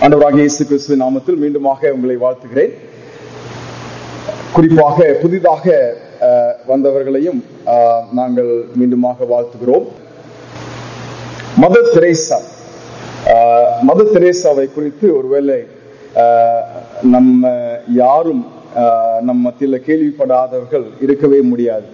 ஆண்டவராக இயேசு கிறிஸ்துவின் நாமத்தில் மீண்டுமாக உங்களை வாழ்த்துகிறேன் குறிப்பாக புதிதாக அஹ், வந்தவர்களையும் அஹ், நாங்கள் மீண்டுமாக வாழ்த்துகிறோம் மதர் தெரேசா அஹ், மதர் தெரேசாவை குறித்து ஒருவேளை அஹ், நம்ம யாரும் அஹ், நம் மத்தியில் கேள்விப்படாதவர்கள் இருக்கவே முடியாது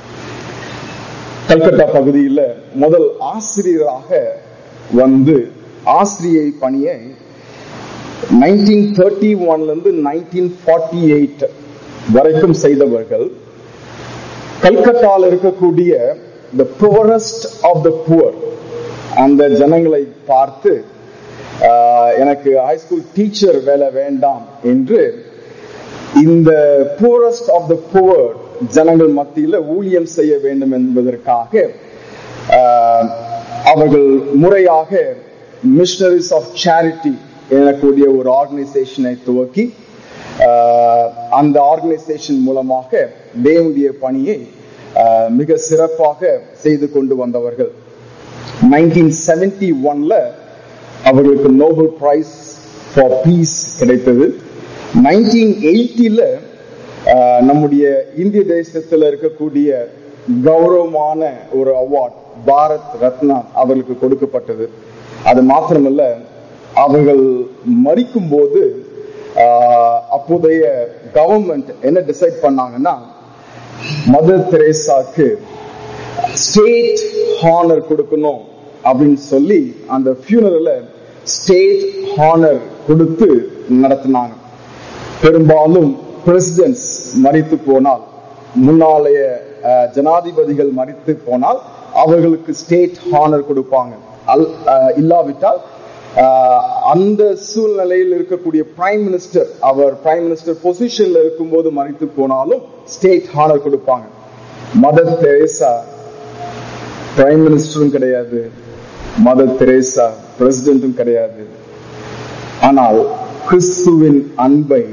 கல்கத்தா பகுதியில் முதல் ஆசிரியராக வந்து ஆசிரியை பணியை நைன்டீன் தேர்ட்டி ஒன்ல இருந்து நைன்டீன் ஃபார்ட்டி எயிட் வரைக்கும் செய்தவர்கள் கல்கத்தாவில் இருக்கக்கூடிய the poorest of the poor அந்த ஜனங்களை பார்த்து ஆஹ், எனக்கு ஹைஸ்கூல் டீச்சர் வேலை வேண்டாம் என்று இந்த புவரஸ்ட் ஆஃப் த புவர் ஜனங்கள் மத்தியில் ஊழியம் செய்ய வேண்டும் என்பதற்காக ஆஹ், அவர்கள் முறையாக மிஷனரிஸ் ஆஃப் சேரிட்டி எனக்கூடிய ஒரு ஆர்கனைசேஷனை துவக்கி ஆஹ், அந்த ஆர்கனைசேஷன் மூலமாக தேவனுடைய பணியை ஆஹ், மிக சிறப்பாக செய்து கொண்டு வந்தவர்கள் நைன்டீன் செவன்டி ஒன்ல அவர்களுக்கு நோபல் பிரைஸ் ஃபார் பீஸ் கிடைத்தது நைன்டீன் எயிட்டில நம்முடைய இந்திய தேசத்தில் இருக்கக்கூடிய கௌரவமான ஒரு அவார்ட் பாரத் ரத்னா அவர்களுக்கு கொடுக்கப்பட்டது அது மாத்திரமல்ல அவர்கள் மறிக்கும் போது ஆஹ், அப்போதைய கவர்மெண்ட் என்ன டிசைட் பண்ணாங்கன்னா மதர் தெரேசாக்கு ஸ்டேட் ஹானர் கொடுக்கணும் அப்படின்னு சொல்லி அந்த ஃபியூனரல ஸ்டேட் ஹானர் கொடுத்து நடத்தினாங்க பெரும்பாலும் பிரசிடென்ட்ஸ் மறித்து போனால் முன்னாளைய அஹ், ஜனாதிபதிகள் மறித்து போனால் அவர்களுக்கு ஸ்டேட் ஹானர் கொடுப்பாங்க அல் அஹ், இல்லாவிட்டால் அஹ், அந்த சூழ்நிலையில் இருக்கக்கூடிய பிரைம் மினிஸ்டர் அவர் பிரைம் மினிஸ்டர் பொசிஷன்ல இருக்கும்போது மறித்து போனாலும் ஸ்டேட் ஹானர் கொடுப்பாங்க மதர் தெரேசா பிரைம் மினிஸ்டரும் கிடையாது மதர் தெரேசா பிரசிடென்ட்டும் கிடையாது ஆனால் கிறிஸ்துவின் அன்பை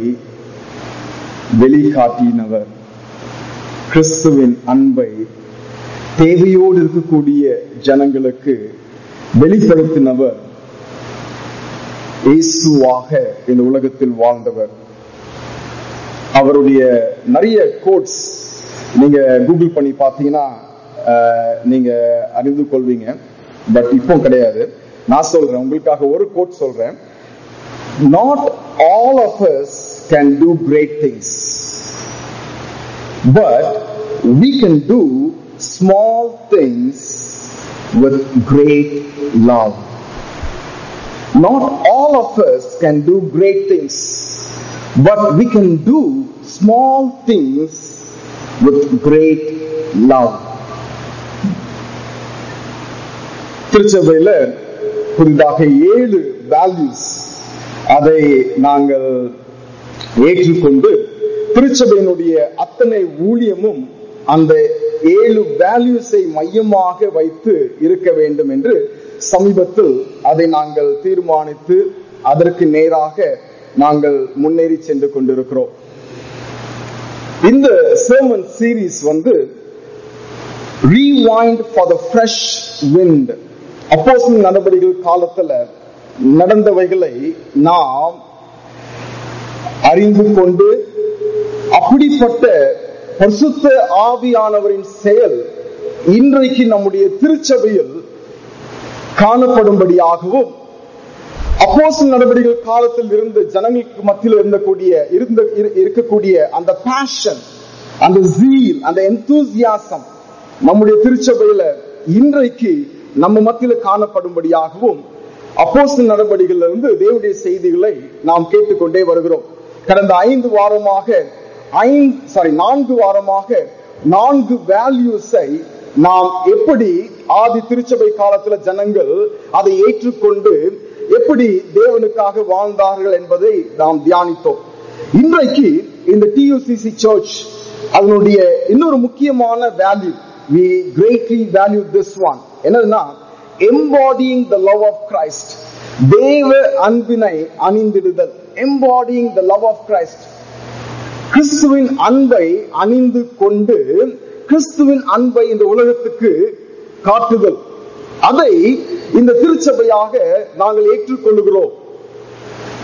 வெளிக்காட்டினவர் கிறிஸ்துவின் அன்பை தேவையோடு இருக்கக்கூடிய ஜனங்களுக்கு வெளிப்படுத்தினவர் இயேசுவாக இந்த உலகத்தில் வாழ்ந்தவர் அவருடைய நிறைய கோட்ஸ் நீங்க கூகுள் பண்ணி பார்த்தீங்கன்னா அஹ், நீங்க அறிந்து கொள்வீங்க பட் இப்போ கிடையாது நான் சொல்றேன் உங்களுக்காக ஒரு கோட் சொல்றேன் not all of us can do great things but we can do small things with great love not all of us can do great things but we can do small things with great love திருச்சபையில புதிதாக ஏழு values அதை நாங்கள் ஏற்றுக்கொண்டு திருச்சபையினுடைய அத்தனை ஊழியமும் அந்த ஏழு வேல்யூஸை மையமாக வைத்து இருக்க வேண்டும் என்று சமீபத்தில் அதை நாங்கள் தீர்மானித்து அதற்கு நேராக நாங்கள் முன்னேறி சென்று கொண்டிருக்கிறோம் இந்த sermon சீரீஸ் வந்து rewind for the fresh wind அப்போஸ்தலர் நடவடிக்கைகள் காலத்துல நடந்தவைகளை நாம் அறிந்து கொண்டு அப்படிப்பட்ட பரிசுத்த ஆவியானவரின் செயல் இன்றைக்கு நம்முடைய திருச்சபையில் காணப்படும்படியாகவும் அப்போஸ்தலர் நடவடிக்கைகள் காலத்தில் இருந்து ஜனங்களுக்கு மத்தியில் இருந்தக்கூடிய இருந்த இரு- இருக்கக்கூடிய அந்த பேஷன் அந்த zeal அந்த enthusiasm நம்முடைய திருச்சபையில இன்றைக்கு நம்ம மத்தியில காணப்படும்படியாகவும் அப்போஸ்தலர் நடவடிக்கையில இருந்து தேவனுடைய செய்திகளை நாம் கேட்டுக்கொண்டே வருகிறோம் கடந்த ஐந்து வாரமாக ஐந்து சாரி நான்கு வாரமாக நான்கு வேல்யூஸை நாம் எப்படி ஆதி திருச்சபை காலத்துல ஜனங்கள் அதை ஏற்றுக்கொண்டு எப்படி தேவனுக்காக வாழ்ந்தார்கள் என்பதை நாம் தியானித்தோம் இன்றைக்கு இந்த டியூசிசி சர்ச் அதனுடைய இன்னொரு முக்கியமான value we greatly value this one என்னதுன்னா embodying the love of Christ தேவ அன்பினை அணிந்திடுதல் embodying the love of Christ கிறிஸ்துவின் அன்பை அணிந்து கொண்டு கிறிஸ்துவின் அன்பை இந்த உலகத்துக்கு காட்டுதல் அதை இந்த திருச்சபையாக நாங்கள் ஏற்றுக்கொள்கிறோம்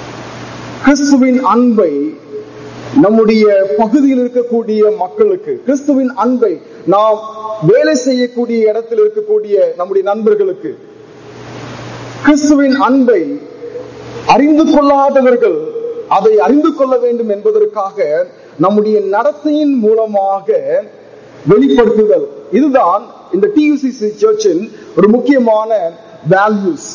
கிறிஸ்துவின் அன்பை நம்முடைய பகுதியில் இருக்கக்கூடிய மக்களுக்கு கிறிஸ்துவின் அன்பை நாம் வேலை செய்யக்கூடிய இடத்தில் இருக்கக்கூடிய நம்முடைய நண்பர்களுக்கு கிறிஸ்துவின் அன்பை அறிந்து கொள்ளாதவர்கள் அதை அறிந்து கொள்ள வேண்டும் என்பதற்காக நம்முடைய நடத்தையின் மூலமாக வெளிப்படுத்துதல் இதுதான் இந்த டியூசிசி சர்ச்சின் ஒரு முக்கியமான வேல்யூஸ்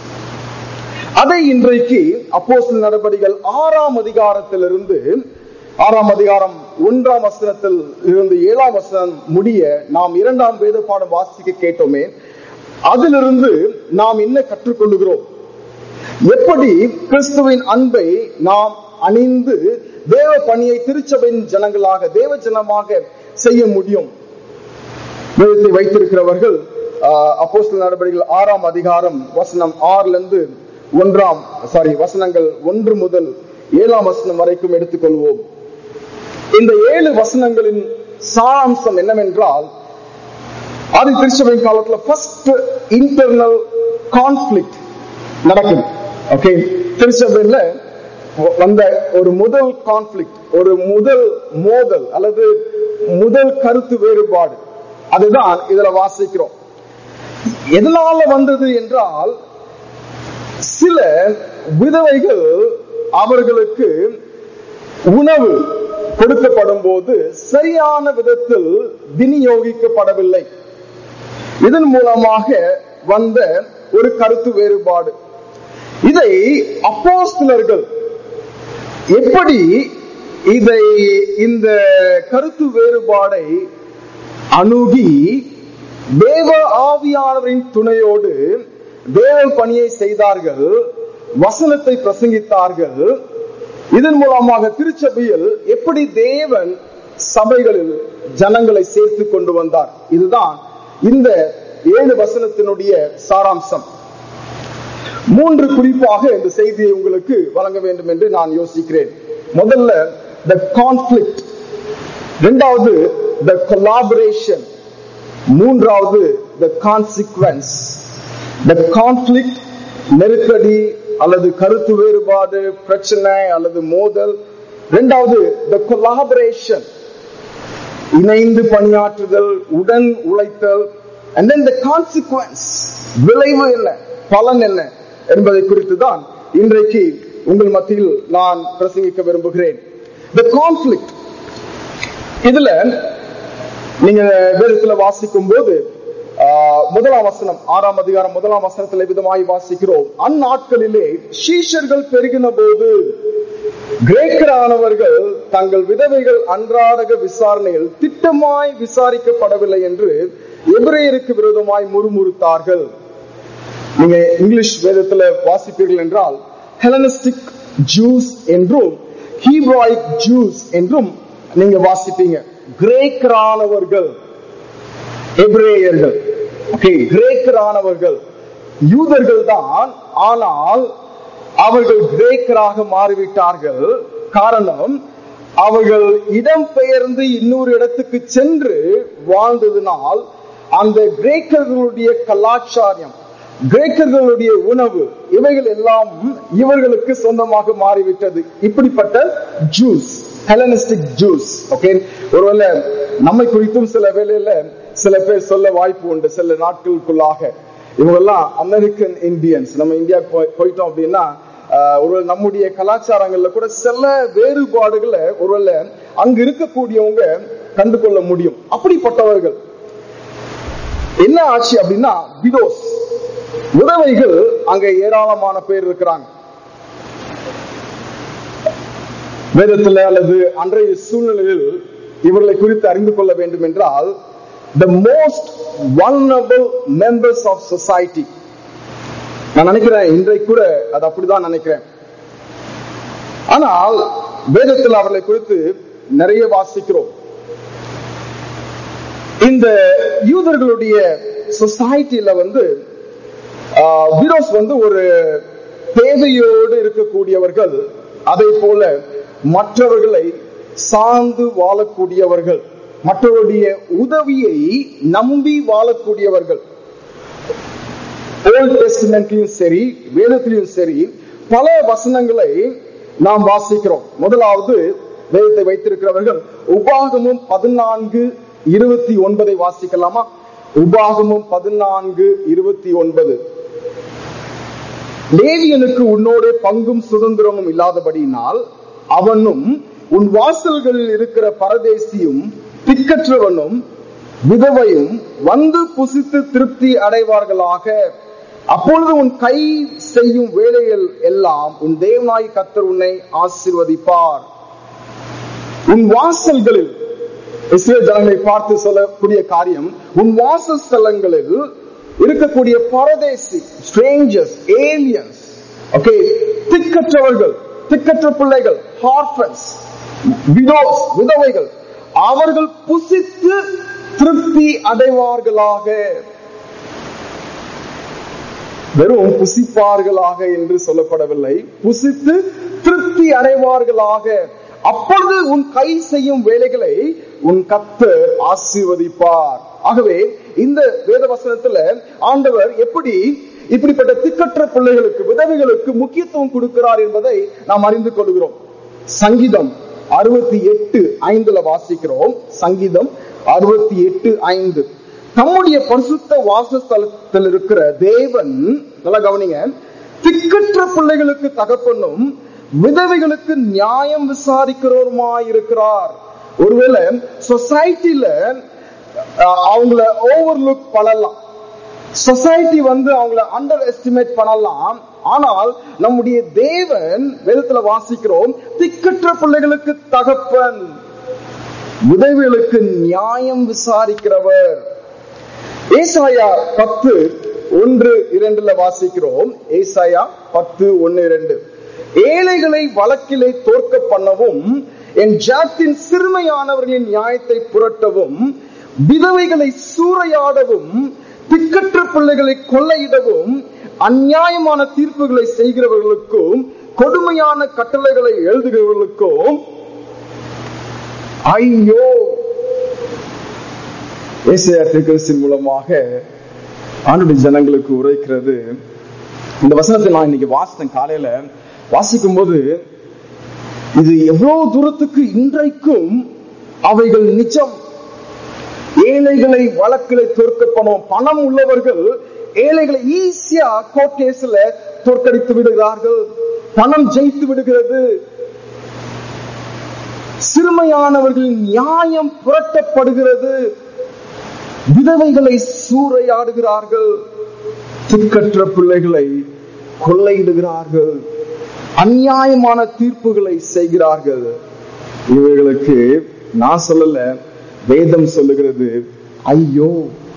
அதை இன்றைக்கு அப்போஸ்தலர் நடபடிகள் ஆறாம் அதிகாரத்திலிருந்து ஆறாம் அதிகாரம் ஒன்றாம் வசனத்தில் இருந்து ஏழாம் வசனம் முடிய நாம் இரண்டாம் வேத பாடம் வாசிக்க கேட்டோமே அதிலிருந்து நாம் என்ன கற்றுக்கொள்ளுகிறோம் எப்படி கிறிஸ்துவின் அன்பை நாம் அணிந்து தேவ பணியை திருச்சபையின் ஜனங்களாக தேவ ஜனமாக செய்ய முடியும் வேதத்தை வைத்திருக்கிறவர்கள் அப்போஸ்தலர் நடவடிக்கைகள் ஆறாம் அதிகாரம் வசனம் ஆறுல இருந்து ஒன்றாம் சாரி வசனங்கள் ஒன்று முதல் ஏழாம் வசனம் வரைக்கும் எடுத்துக்கொள்வோம் இந்த ஏழு வசனங்களின் சாராம்சம் என்னவென்றால் ஆதி திருச்சபை காலத்துல ஃபர்ஸ்ட் இன்டர்னல் கான்ஃபிளிக் நடக்குது ஓகே திருச்சபையில வந்த ஒரு முதல் கான்ஃபிளிக் ஒரு முதல் மோதல் அல்லது முதல் கருத்து வேறுபாடு அதுதான் இதுல வாசிக்கிறோம் எதனால வந்தது என்றால் சில விதவைகள் அவர்களுக்கு உணவு கொடுக்கப்படும் போது சரியான விதத்தில் விநியோகிக்கப்படவில்லை இதன் மூலமாக வந்த ஒரு கருத்து வேறுபாடு இதை அப்போஸ்தலர்கள் எப்படி இதை இந்த கருத்து வேறுபாடை அணுகி தேவ ஆவியானவரின் துணையோடு தேவ பணியை செய்தார்கள் வசனத்தை பிரசங்கித்தார்கள் இதன் மூலமாக திருச்சபையில் எப்படி தேவன் சபைகளில் ஜனங்களை சேர்த்து கொண்டு வந்தார் இதுதான் இந்த ஏழு வசனத்தினுடைய சாராம்சம் மூன்று குறிப்பாக இந்த செய்தியை உங்களுக்கு வழங்க வேண்டும் என்று நான் யோசிக்கிறேன் முதல்ல த கான்ஃபிளிக்ட் இரண்டாவது த கொலாபரேஷன் மூன்றாவது த கான்சிக்வன்ஸ் த கான்ஃபிளிக்ட் நெருக்கடி அல்லது கருத்து வேறுபாடு பிரச்சனை அல்லது மோதல் இரண்டாவது த கொலாபரேஷன் இணைந்து பணியாற்றுதல் உடன் உழைத்தல் and then the consequence விளைவு என்ன பலன் என்ன என்பதை குறித்து தான் இன்றைக்கு உங்கள் மத்தியில் நான் பிரசங்கிக்க விரும்புகிறேன் the conflict இதுல நீங்க வேதத்துல வாசிக்கும் போது முதலாம் வசனம் ஆறாம் அதிகாரம் முதலாம் வசனத்தில் விதமாய் வாசிக்கிறோம் அந்நாட்களிலே சீஷர்கள் பெருகின போது கிரேக்கரானவர்கள் தங்கள் விதவைகள் அன்றாடக விசாரணையில் திட்டமாய் விசாரிக்கப்படவில்லை என்று எபிரேயருக்கு விரோதமாய் முறுமுறுத்தார்கள் நீங்க இங்கிலீஷ் வேதத்துல வாசிப்பீர்கள் என்றால் ஹெலனிஸ்டிக் ஜூஸ் என்றும் ஹீப்ராயிக் ஜூஸ் என்றும் நீங்க வாசிப்பீங்க கிரேக்கரானவர்கள் எபிரேயர்கள் ஓகே கிரேக்கரானவர்கள் யூதர்கள் தான் ஆனால் அவர்கள் கிரேக்கராக மாறிவிட்டார்கள் காரணம் அவர்கள் இடம் பெயர்ந்து இன்னொரு இடத்துக்கு சென்று வாழ்ந்ததினால் அந்த கிரேக்கர்களுடைய கலாச்சாரம் கிரேக்கர்களுடைய உணவு இவைகள் எல்லாம் இவர்களுக்கு சொந்தமாக மாறிவிட்டது இப்படிப்பட்ட ஜூஸ் ஹெலனிஸ்டிக் ஜூஸ் ஓகே ஒருவேளை நம்மை குறித்தும் சில வேலையில சில பேர் சொல்ல வாய்ப்பு உண்டு சில நாட்களுக்குள்ளாக இவங்கெல்லாம் அமெரிக்கன் இந்தியன்ஸ் நம்ம இந்தியா போயிட்டோம் அப்படின்னா ஒருவேளை நம்முடைய கலாச்சாரங்கள்ல கூட சில வேறுபாடுகளை ஒருவேளை அங்க இருக்கக்கூடியவங்க கண்டு கொள்ள முடியும் அப்படிப்பட்டவர்கள் என்ன ஆச்சு அப்படின்னா விடோஸ் உதவைகள் அங்க ஏராளமான பேர் இருக்கிறாங்க வேதத்துல அல்லது அன்றைய சூழ்நிலையில் இவர்களை குறித்து அறிந்து கொள்ள வேண்டும் என்றால் the most vulnerable members of society நான் நினைக்கிறேன் இன்றைக்கு கூட அது அப்படிதான் நினைக்கிறேன் ஆனால் வேதத்தில் அவர்களை குறித்து நிறைய வாசிக்கிறோம் இந்த யூதர்களுடைய சொசைட்டில வந்து விரோஸ் வந்து ஒரு தேவையோடு இருக்கக்கூடியவர்கள் அதே போல மற்றவர்களை சார்ந்து வாழக்கூடியவர்கள் மற்றவருடைய உதவியை நம்பி வாழக்கூடியவர்கள் ஓல்ட் டெஸ்டிமெண்ட்லயும் சரி வேதத்திலையும் சரி பல வசனங்களை நாம் வாசிக்கிறோம் முதலாவது வேதத்தை வைத்திருக்கிறவர்கள் உபாகமும் பதினான்கு இருபத்தி ஒன்பதை வாசிக்கலாமா உபாகமும் பதினான்கு இருபத்தி ஒன்பது லேவியனுக்கு உன்னோட பங்கும் சுதந்திரமும் இல்லாதபடியினால் அவனும் உன் வாசல்களில் இருக்கிற பரதேசியும் திக்கற்றவனும் விதவையும் வந்து புசித்து திருப்தி அடைவார்களாக அப்பொழுது உன் கை செய்யும் வேலைகள் எல்லாம் உன் தேவனாய் கத்தர் உன்னை ஆசிர்வதிப்பார் உன் வாசல்களில் இஸ்ரேல் ஜனங்களை பார்த்து சொல்லக்கூடிய காரியம் உன் வாசல் ஸ்தலங்களில் இருக்கக்கூடிய பரதேசி ஸ்ட்ரேஞ்சர்ஸ் ஏலியன்ஸ் ஓகே திக்கற்றவர்கள் திக்கற்ற பிள்ளைகள் ஹார்ஃபன்ஸ் விடோஸ் விதவைகள் அவர்கள் புசித்து திருப்தி அடைவார்களாக வெறும் புசிப்பார்களாக என்று சொல்லப்படவில்லை புசித்து திருப்தி அடைவார்களாக அப்பொழுது உன் கை செய்யும் வேலைகளை உன் கத்து ஆசீர்வதிப்பார் ஆகவே இந்த வேத வசனத்துல ஆண்டவர் எப்படி இப்படிப்பட்ட திக்கற்ற பிள்ளைகளுக்கு விதவைகளுக்கு முக்கியத்துவம் கொடுக்கிறார் என்பதை நாம் அறிந்து கொள்கிறோம் சங்கீதம் அறுபத்தி எட்டு ஐந்துல வாசிக்கிறோம் சங்கீதம் அறுபத்தி எட்டு ஐந்து தம்முடைய பரிசுத்த வாசஸ்தலத்தில் இருக்கிற தேவன் நல்லா கவனிங்க திக்கற்ற பிள்ளைகளுக்கு தகப்பனும் விதவைகளுக்கு நியாயம் விசாரிக்கிறவருமாய் இருக்கிறார் ஒருவேளை சொசைட்டில அவங்கள ஓவர்லுக் பண்ணலாம் சொசைட்டி வந்து அவங்கள அண்டர் எஸ்டிமேட் பண்ணலாம் ஆனால் நம்முடைய தேவன் வேதத்துல வாசிக்கிறோம் திக்கற்ற பிள்ளைகளுக்கு தகப்பன் விதவைகளுக்கு நியாயம் விசாரிக்கிறவர் ஏசாயா பத்து ஒன்று இரண்டுல வாசிக்கிறோம் ஏசாயா பத்து ஒன்னு இரண்டு ஏழைகளை வழக்கிலே தோற்க பண்ணவும் என் ஜாத்தின் சிறுமையானவர்களின் நியாயத்தை புரட்டவும் விதவைகளை சூறையாடவும் திக்கற்ற பிள்ளைகளை கொள்ளையிடவும் அந்நியாயமான தீர்ப்புகளை செய்கிறவர்களுக்கும் கொடுமையான கட்டளைகளை எழுதுகிறவர்களுக்கும் ஐயோ ஏசையா திருக்கரசின் மூலமாக ஆண்டுடைய ஜனங்களுக்கு உரைக்கிறது இந்த வசனத்தை நான் இன்னைக்கு வாசித்தேன் காலையில வாசிக்கும் போது இது எவ்வளவு தூரத்துக்கு இன்றைக்கும் அவைகள் நிஜம் ஏழைகளை வழக்கில் தோற்கப்படும் பணம் உள்ளவர்கள் ஏழைகளை ஈஸியா கோர்ட் கேஸ்ல தோற்கடித்து விடுகிறார்கள் பணம் ஜெயித்து விடுகிறது சிறுமையானவர்களின் நியாயம் புரட்டப்படுகிறது விதவைகளை சூறையாடுகிறார்கள் திக்கற்ற பிள்ளைகளை கொள்ளையிடுகிறார்கள் அநியாயமான தீர்ப்புகளை செய்கிறார்கள் இவர்களுக்கு நான் சொல்லல வேதம் சொல்லுகிறது ஐயோ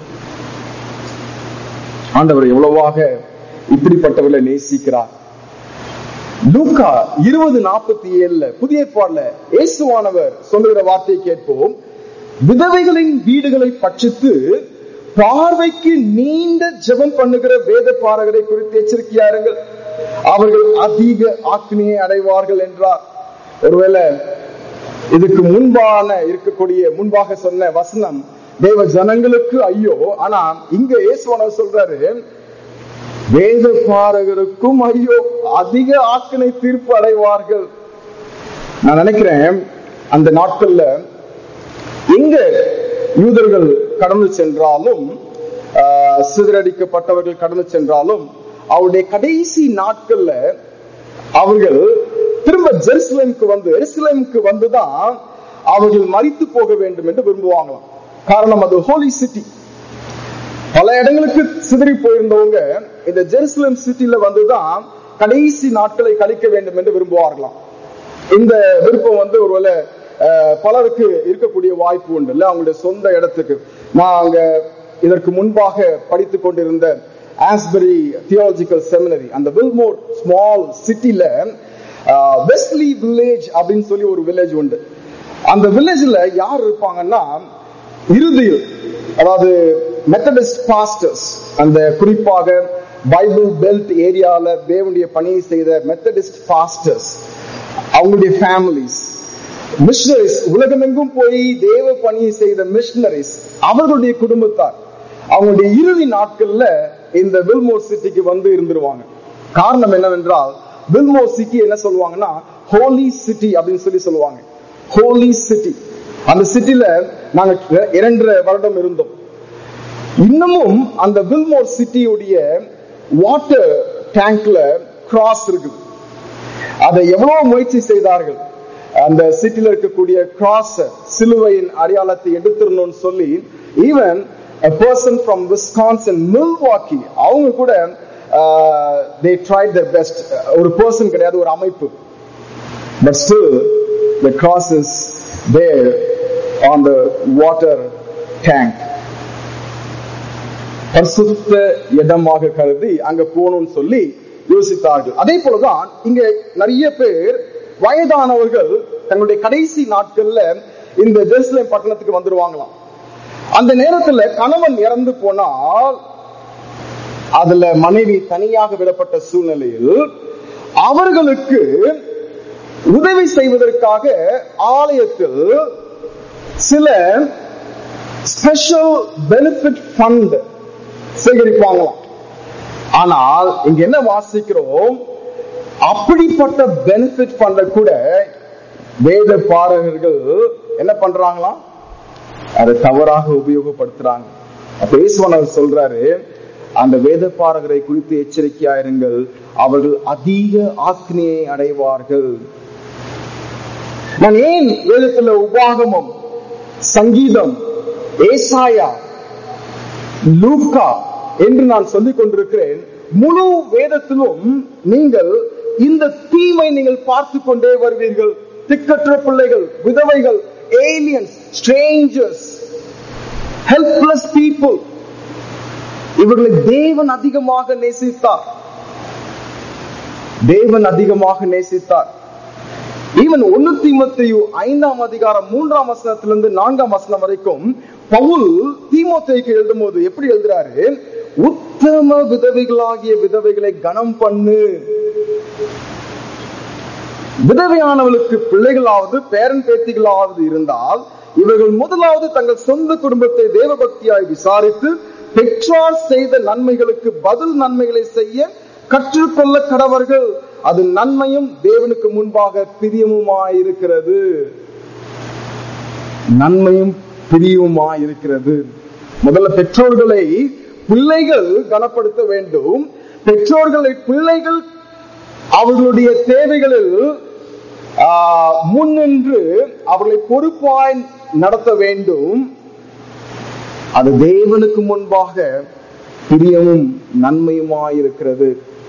ஆண்டவர் எவ்வளவாக இப்படிப்பட்டவர்களை நேசிக்கிறார் லூக்கா இருபது நாற்பத்தி ஏழுல புதிய பாடல இயேசுவானவர் சொல்லுகிற வார்த்தையை கேட்போம் விதவைகளின் வீடுகளை பட்சித்து பார்வைக்கு நீண்ட ஜெபம் பண்ணுகிற வேத பாரகரை குறித்து எச்சரிக்கையாருங்கள் அவர்கள் அதிக ஆக்கினியை அடைவார்கள் என்றார் ஒருவேளை இதுக்கு முன்பான இருக்கக்கூடிய முன்பாக சொன்ன வசனம் தேவ ஜனங்களுக்கு ஐயோ ஆனா இங்க இயேசுவானவர் சொல்றாரு வேத பாரகருக்கும் ஐயோ அதிக ஆக்கினை தீர்ப்பு அடைவார்கள் நான் நினைக்கிறேன் அந்த நாட்கள்ல எங்க யூதர்கள் கடந்து சென்றாலும் ஆஹ், சிதறடிக்கப்பட்டவர்கள் கடந்து சென்றாலும் அவருடைய கடைசி நாட்கள்ல அவர்கள் திரும்ப ஜெருசலேமுக்கு வந்து எருசலேமுக்கு வந்துதான் அவர்கள் மறித்து போக வேண்டும் என்று விரும்புவாங்களாம் காரணம் அது ஹோலி சிட்டி பல இடங்களுக்கு சிதறி போயிருந்தவங்க இந்த ஜெருசலேம் சிட்டில வந்துதான் கடைசி நாட்களை கழிக்க வேண்டும் என்று விரும்புவார்களாம் இந்த விருப்பம் வந்து ஒருவேளை அஹ், பலருக்கு இருக்கக்கூடிய வாய்ப்பு உண்டு இல்ல அவங்களுடைய சொந்த இடத்துக்கு நான் அங்க இதற்கு முன்பாக படித்துக் கொண்டிருந்த ஆஸ்பரி தியாலஜிக்கல் செமினரி அந்த வில்மோர் ஸ்மால் சிட்டில வெஸ்ட்லி வில்லேஜ் அப்படின்னு சொல்லி ஒரு வில்லேஜ் உண்டு அந்த வில்லேஜ்ல யார் இருப்பாங்கன்னா இறுதியில் அதாவது மெத்தடிஸ்ட் பாஸ்டர்ஸ் அந்த குறிப்பாக பைபிள் பெல்ட் ஏரியால தேவனுடைய பணியை செய்த மெத்தடிஸ்ட் பாஸ்டர்ஸ் அவங்களுடைய ஃபேமிலிஸ் மிஷனரிஸ் உலகமெங்கும் போய் தேவ பணியை செய்த மிஷனரிஸ் அவர்களுடைய குடும்பத்தார் அவங்களுடைய இறுதி நாட்கள்ல இந்த வில்மோர் சிட்டிக்கு வந்து இருந்துருவாங்க காரணம் என்னவென்றால் வில்மோர் சிட்டி என்ன சொல்லுவாங்கன்னா ஹோலி சிட்டி அப்படின்னு சொல்லி சொல்லுவாங்க ஹோலி சிட்டி அந்த சிட்டில நாங்க இரண்டரை வருடம் இருந்தோம் இன்னமும் அந்த வில்மோர் சிட்டியுடைய வாட்டர் டேங்க்ல கிராஸ் இருக்குது அதை எவ்வளவு முயற்சி செய்தார்கள் அந்த சிட்டில இருக்கக்கூடிய கிராஸ் சிலுவையின் அடையாளத்தை எடுத்துடணும்னு சொல்லி even person from Wisconsin Milwaukee அவங்க கூட தே ட்ரை த பெஸ்ட் ஒரு பர்சன் கிடையாது ஒரு அமைப்பு but still the cross is there on the water tank பரிசுத்த இடமாக கருதி அங்க போகணும்னு சொல்லி யோசித்தார்கள் அதே போலதான் இங்க நிறைய பேர் வயதானவர்கள் தங்களுடைய கடைசி நாட்கள்ல இந்த ஜெருசலேம் பட்டணத்துக்கு வந்துருவாங்களாம் அந்த நேரத்துல கணவன் இறந்து போனால் அதுல மனைவி தனியாக விடப்பட்ட சூழ்நிலையில் அவர்களுக்கு உதவி செய்வதற்காக ஆலயத்தில் சில ஸ்பெஷல் பெனிஃபிட் ஃபண்ட் சேகரிப்பாங்களாம் ஆனால் இங்க என்ன வாசிக்கிறோம் அப்படிப்பட்ட பெனிஃபிட் ஃபண்ட கூட வேத பாரகர்கள் என்ன பண்றாங்களாம் அதை தவறாக உபயோகப்படுத்துறாங்க அப்ப ஈஸ்வரன் சொல்றாரு அந்த வேத பாரகரை குறித்து எச்சரிக்கையாயிருங்கள் அவர்கள் அதிக ஆக்னியை அடைவார்கள் நான் ஏன் வேதத்துல உபாகமம் சங்கீதம் ஏசாயா லூக்கா என்று நான் சொல்லிக் கொண்டிருக்கிறேன் முழு வேதத்திலும் நீங்கள் இந்த தீமை நீங்கள் பார்த்து கொண்டே வருவீர்கள் திக்கற்ற பிள்ளைகள் விதவைகள் ஏலியன்ஸ் ஸ்ட்ரேஞ்சர்ஸ் ஹெல்ப்லெஸ் பீப்புள் இவர்களை தேவன் அதிகமாக நேசித்தார் தேவன் அதிகமாக நேசித்தார் ஈவன் ஒன்னு தீமத்தையு ஐந்தாம் அதிகாரம் மூன்றாம் வசனத்திலிருந்து நான்காம் வசனம் வரைக்கும் பவுல் தீமோத்தேக்கு எழுதும் போது எப்படி எழுதுறாரு உத்தம விதவைகளாகிய விதவைகளை கனம் பண்ணு விதவையானவளுக்கு பிள்ளைகளாவது பேரன் பேத்திகளாவது இருந்தால் இவர்கள் முதலாவது தங்கள் சொந்த குடும்பத்தை தேவபக்தியாய் விசாரித்து பெற்றார் செய்த நன்மைகளுக்கு பதில் நன்மைகளை செய்ய கற்றுக்கொள்ள கடவர்கள் அது நன்மையும் தேவனுக்கு முன்பாக பிரியமுமாயிருக்கிறது நன்மையும் பிரியுமாயிருக்கிறது முதல்ல பெற்றோர்களை பிள்ளைகள் கனப்படுத்த வேண்டும் பெற்றோர்களை பிள்ளைகள் அவர்களுடைய தேவைகளில் முன்னின்று அவர்களை பொறுப்பாய் நடத்த வேண்டும் அது தேவனுக்கு முன்பாக பிரியமும் நன்மையுமாயிருக்கிறது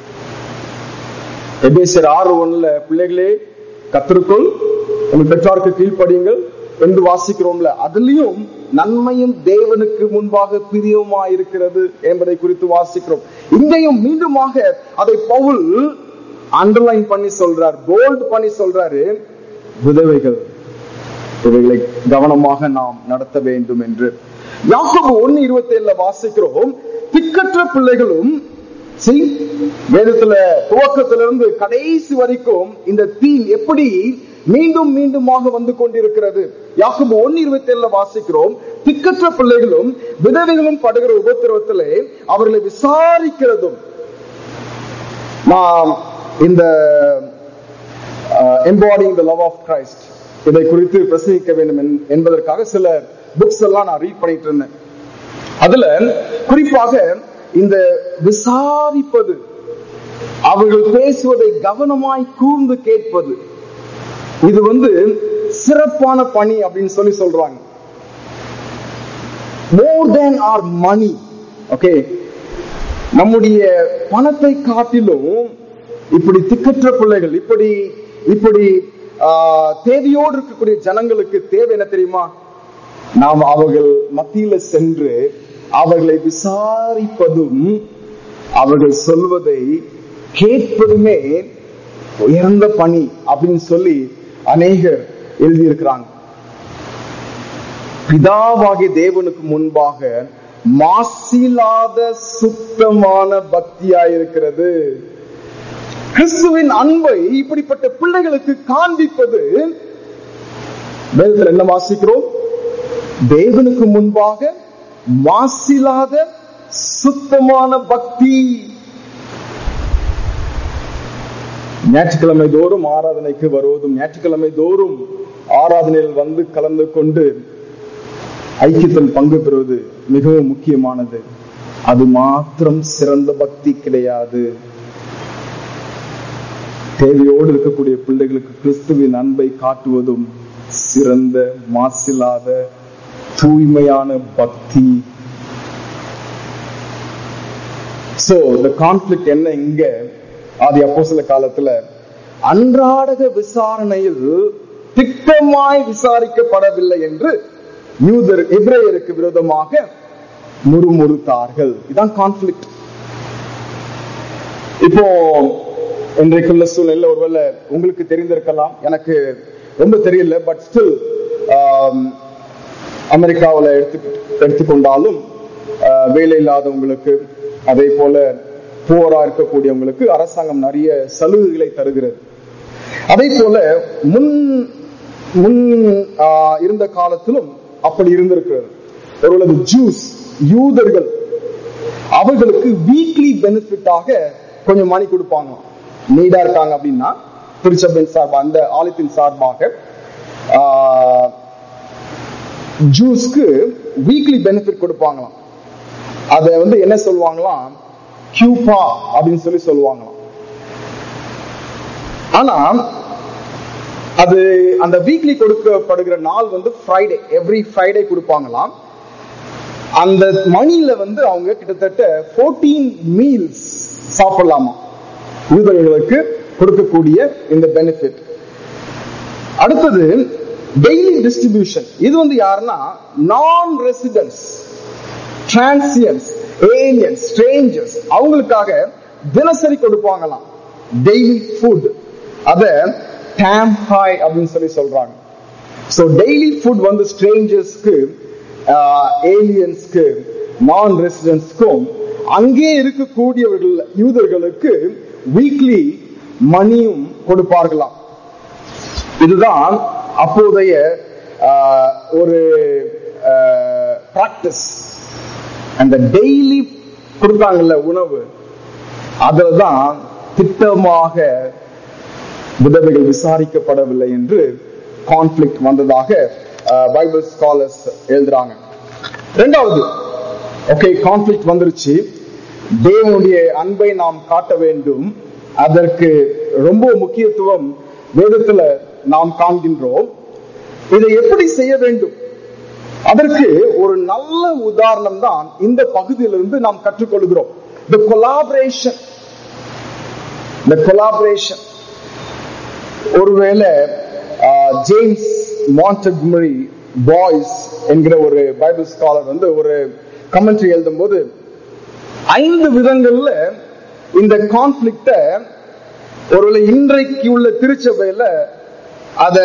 எபேசர் ஆறு ஒண்ணுல பிள்ளைகளே கத்திற்குள் உங்கள் பெற்றாருக்கு கீழ்ப்படியுங்கள் என்று வாசிக்கிறோம்ல அதுலயும் நன்மையும் தேவனுக்கு முன்பாக பிரியமா இருக்கிறது என்பதை குறித்து வாசிக்கிறோம் இங்கேயும் மீண்டுமாக அதை பவுல் அண்டர்லைன் பண்ணி சொல்றார் போல்ட் பண்ணி சொல்றாரு விதவைகள் இவைகளை கவனமாக நாம் நடத்த வேண்டும் என்று யாக்கோபு ஒன்னு இருபத்தி ஏழுல வாசிக்கிறோம் திக்கற்ற பிள்ளைகளும் வேதத்துல துவக்கத்திலிருந்து கடைசி வரைக்கும் இந்த தீம் எப்படி மீண்டும் மீண்டுமாக வந்து கொண்டிருக்கிறது யாக்கும்பு ஒன்னு இருபத்தி ஏழுல வாசிக்கிறோம் திக்கற்ற பிள்ளைகளும் விதவைகளும் படுகிற உபத்திரவத்திலே அவர்களை விசாரிக்கிறதும் நாம் இந்த embodying the love of Christ இதை குறித்து பிரசங்கிக்க வேண்டும் என்பதற்காக சில புக்ஸ் எல்லாம் நான் ரீட் பண்ணிட்டு இருந்தேன் அதுல குறிப்பாக இந்த விசாரிப்பது அவர்கள் பேசுவதை கவனமாய் கூர்ந்து கேட்பது இது வந்து சிறப்பான பணி அப்படின்னு சொல்லி சொல்றாங்க மோர் தேன் ஆர் மணி ஓகே நம்முடைய பணத்தை காட்டிலும் இப்படி திக்கற்ற பிள்ளைகள் இப்படி இப்படி தேவையோடு இருக்கக்கூடிய ஜனங்களுக்கு தேவை என்ன தெரியுமா நாம் அவர்கள் மத்தியில சென்று அவர்களை விசாரிப்பதும் அவர்கள் சொல்வதை கேட்பதுமே உயர்ந்த பணி அப்படின்னு சொல்லி அநேகர் எழுதியிருக்கிறாங்க பிதாவாகிய தேவனுக்கு முன்பாக மாசில்லாத சுத்தமான பக்தியாயிருக்கிறது கிறிஸ்துவின் அன்பை இப்படிப்பட்ட பிள்ளைகளுக்கு காண்பிப்பது வேதத்தில் என்ன வாசிக்கிறோம் தேவனுக்கு முன்பாக மாசில்லாத சுத்தமான பக்தி ஞாயிற்றுக்கிழமை தோறும் ஆராதனைக்கு வருவதும் ஞாயிற்றுக்கிழமை தோறும் ஆராதனையில் வந்து கலந்து கொண்டு ஐக்கியத்தில் பங்கு பெறுவது மிகவும் முக்கியமானது அது மாத்திரம் சிறந்த பக்தி கிடையாது தேவையோடு இருக்கக்கூடிய பிள்ளைகளுக்கு கிறிஸ்துவின் அன்பை காட்டுவதும் சிறந்த மாசில்லாத தூய்மையான பக்தி சோ இந்த கான்ஃபிளிக் என்ன இங்க ஆதி அப்போ சில காலத்துல அன்றாடக விசாரணையில் திட்டமாய் விசாரிக்கப்படவில்லை என்று யூதர் எப்ரேயருக்கு விரோதமாக முறுமுறுத்தார்கள் இதான் கான்ஃபிளிக் இப்போ இன்றைக்குள்ள சூழ்நிலை ஒருவேளை உங்களுக்கு தெரிந்திருக்கலாம் எனக்கு ரொம்ப தெரியல பட் ஸ்டில் அமெரிக்காவில் எடுத்து எடுத்துக்கொண்டாலும் வேலை இல்லாதவங்களுக்கு அதே போல போரா இருக்கக்கூடியவங்களுக்கு அரசாங்கம் நிறைய சலுகைகளை தருகிறது அதே போல முன் முன் இருந்த காலத்திலும் அப்படி இருந்திருக்கிறது ஒருவரது ஜூஸ் யூதர்கள் அவர்களுக்கு வீக்லி பெனிஃபிட்டாக கொஞ்சம் மணி கொடுப்பாங்க நீடா இருக்காங்க அப்படின்னா திருச்சபையின் சார்பாக அந்த ஆலயத்தின் சார்பாக ஜூஸ்க்கு வீக்லி பெனிஃபிட் கொடுப்பாங்களாம் அதை வந்து என்ன சொல்லுவாங்களாம் கியூபா அப்படின்னு சொல்லி சொல்லுவாங்களாம் ஆனா அது அந்த வீக்லி கொடுக்கப்படுகிற நாள் வந்து ஃப்ரைடே எவ்ரி ஃப்ரைடே கொடுப்பாங்களாம் அந்த மணியில வந்து அவங்க கிட்டத்தட்ட ஃபோர்டீன் மீல்ஸ் சாப்பிடலாமா யூதர்களுக்கு கொடுக்கக்கூடிய இந்த பெனிஃபிட் அடுத்தது டெய்லி டிஸ்ட்ரிபியூஷன் இது வந்து யாருன்னா நான் ரெசிடென்ஸ் டிரான்சியன்ஸ் ஏலியன்ஸ் ஸ்ட்ரேஞ்சர்ஸ் அவங்களுக்காக தினசரி கொடுப்பாங்களாம் டெய்லி ஃபுட் அத டேம் ஹாய் அப்படின்னு சொல்லி சொல்றாங்க ஸோ டெய்லி ஃபுட் வந்து ஸ்ட்ரேஞ்சர்ஸ்க்கு ஏலியன்ஸ்க்கு நான் ரெசிடென்ட்ஸ்க்கும் அங்கே இருக்கக்கூடியவர்கள் யூதர்களுக்கு வீக்லி மணியும் கொடுப்பார்களாம் இதுதான் அப்போதைய ஒரு பிராக்டிஸ் அந்த டெய்லி கொடுத்தாங்கல்ல உணவு அதுலதான் திட்டமாக விதவைகள் விசாரிக்கப்படவில்லை என்று கான்ஃபிளிக் வந்ததாக பைபிள் ஸ்காலர்ஸ் எழுதுறாங்க ரெண்டாவது ஓகே கான்ஃபிளிக் வந்துருச்சு தேவனுடைய அன்பை நாம் காட்ட வேண்டும் அதற்கு ரொம்ப முக்கியத்துவம் வேதத்துல நாம் காண்கின்றோம் இதை எப்படி செய்ய வேண்டும் அதற்கு ஒரு நல்ல உதாரணம் தான் இந்த பகுதியிலிருந்து நாம் கற்றுக்கொள்கிறோம் the collaboration the collaboration ஒருவேளை ஜேம்ஸ் மாண்டக்மரி பாய்ஸ் என்கிற ஒரு பைபிள் ஸ்காலர் வந்து ஒரு கமெண்ட்ரி எழுதும் போது ஐந்து விதங்கள்ல இந்த கான்ஃபிளிக்ட ஒருவேளை இன்றைக்கு உள்ள திருச்சபையில அத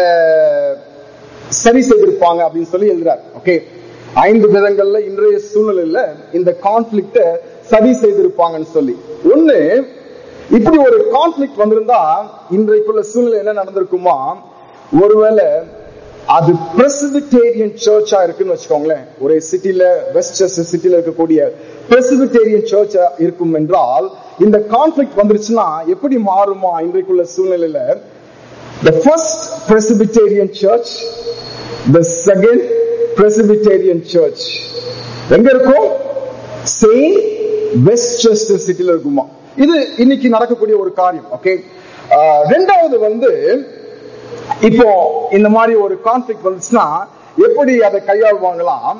சரி செய்திருப்பாங்க அப்படின்னு சொல்லி எழுதுறாரு ஓகே ஐந்து விதங்கள்ல இன்றைய சூழ்நிலையில இந்த கான்ஃபிளிக்ட சரி செய்திருப்பாங்கன்னு சொல்லி ஒண்ணு இப்படி ஒரு கான்ஃபிளிக் வந்திருந்தா இன்றைக்குள்ள சூழ்நிலை என்ன நடந்திருக்குமா ஒருவேளை அது பிரசிபிட்டேரியன் சர்ச்சா இருக்குன்னு வச்சுக்கோங்களேன் ஒரு சிட்டில வெஸ்டர்ஸ் சிட்டில இருக்கக்கூடிய பிரசிபிட்டேரியன் சர்ச்சா இருக்கும் என்றால் இந்த கான்ஃபிளிக் வந்துருச்சுன்னா எப்படி மாறுமா இன்றைக்குள்ள சூழ்நிலையில the first Presbyterian church, the second Presbyterian church. எங்க இருக்கும் சேம் வெஸ்டர்ஸ்டர் சிட்டில இருக்குமா இது இன்னைக்கு நடக்கக்கூடிய ஒரு காரியம் ஓகே ரெண்டாவது வந்து இப்போ இந்த மாதிரி ஒரு கான்ஃபிளிக் வந்துச்சுன்னா எப்படி அதை கையாளுவாங்களாம்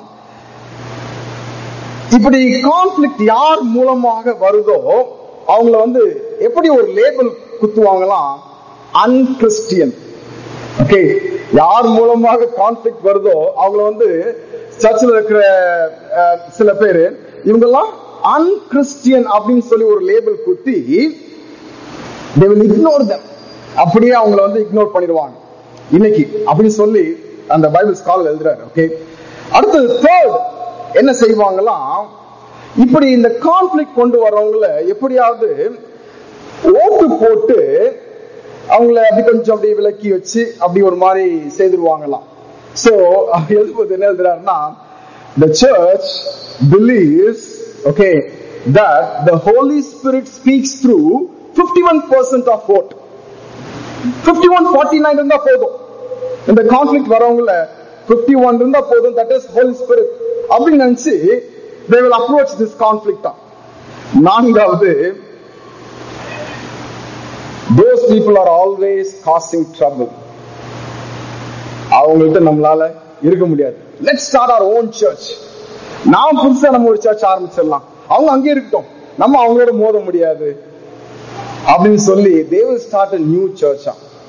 இப்படி கான்ஃபிளிக் யார் மூலமாக வருதோ அவங்கள வந்து எப்படி ஒரு லேபிள் குத்துவாங்களாம் அன்கிறிஸ்டியன் ஓகே யார் மூலமாக கான்ஃபிளிக் வருதோ அவங்கள வந்து சர்ச்சில் இருக்கிற சில பேரு இவங்கெல்லாம் அன்கிறிஸ்டியன் அப்படின்னு சொல்லி ஒரு லேபிள் குத்தி they will ignore them அப்படியே அவங்கள வந்து இக்னோர் பண்ணிடுவாங்க இன்னைக்கு அப்படின்னு சொல்லி அந்த பைபிள் ஸ்காலர் எழுதுறாரு ஓகே அடுத்தது தேர்ட் என்ன செய்வாங்களாம் இப்படி இந்த கான்ஃபிளிக் கொண்டு வர்றவங்கள எப்படியாவது ஓட்டு போட்டு அவங்கள அப்படி கொஞ்சம் அப்படி விலக்கி வச்சு அப்படி ஒரு மாதிரி செய்திருவாங்களாம் சோ எழுதும்போது என்ன எழுதுறாருன்னா the church believes okay that the holy spirit speaks through 51% of vote fifty one forty nine இருந்தா போதும் இந்த கான்ஃபிளிக் வரவங்கள பிப்டி ஒன் இருந்தா போதும் தட் இஸ் ஹோலி ஸ்பிரிட் அப்படின்னு நினைச்சு they will approach this conflict தான் நான்காவது those people are always causing trouble அவங்கள்ட்ட நம்மளால இருக்க முடியாது let start our own church நாம் புதுசா நம்ம ஒரு சர்ச் ஆரம்பிச்சிடலாம் அவங்க அங்கே இருக்கட்டும் நம்ம அவங்களோட மோத முடியாது அப்படின்னு சொல்லி they will start a new church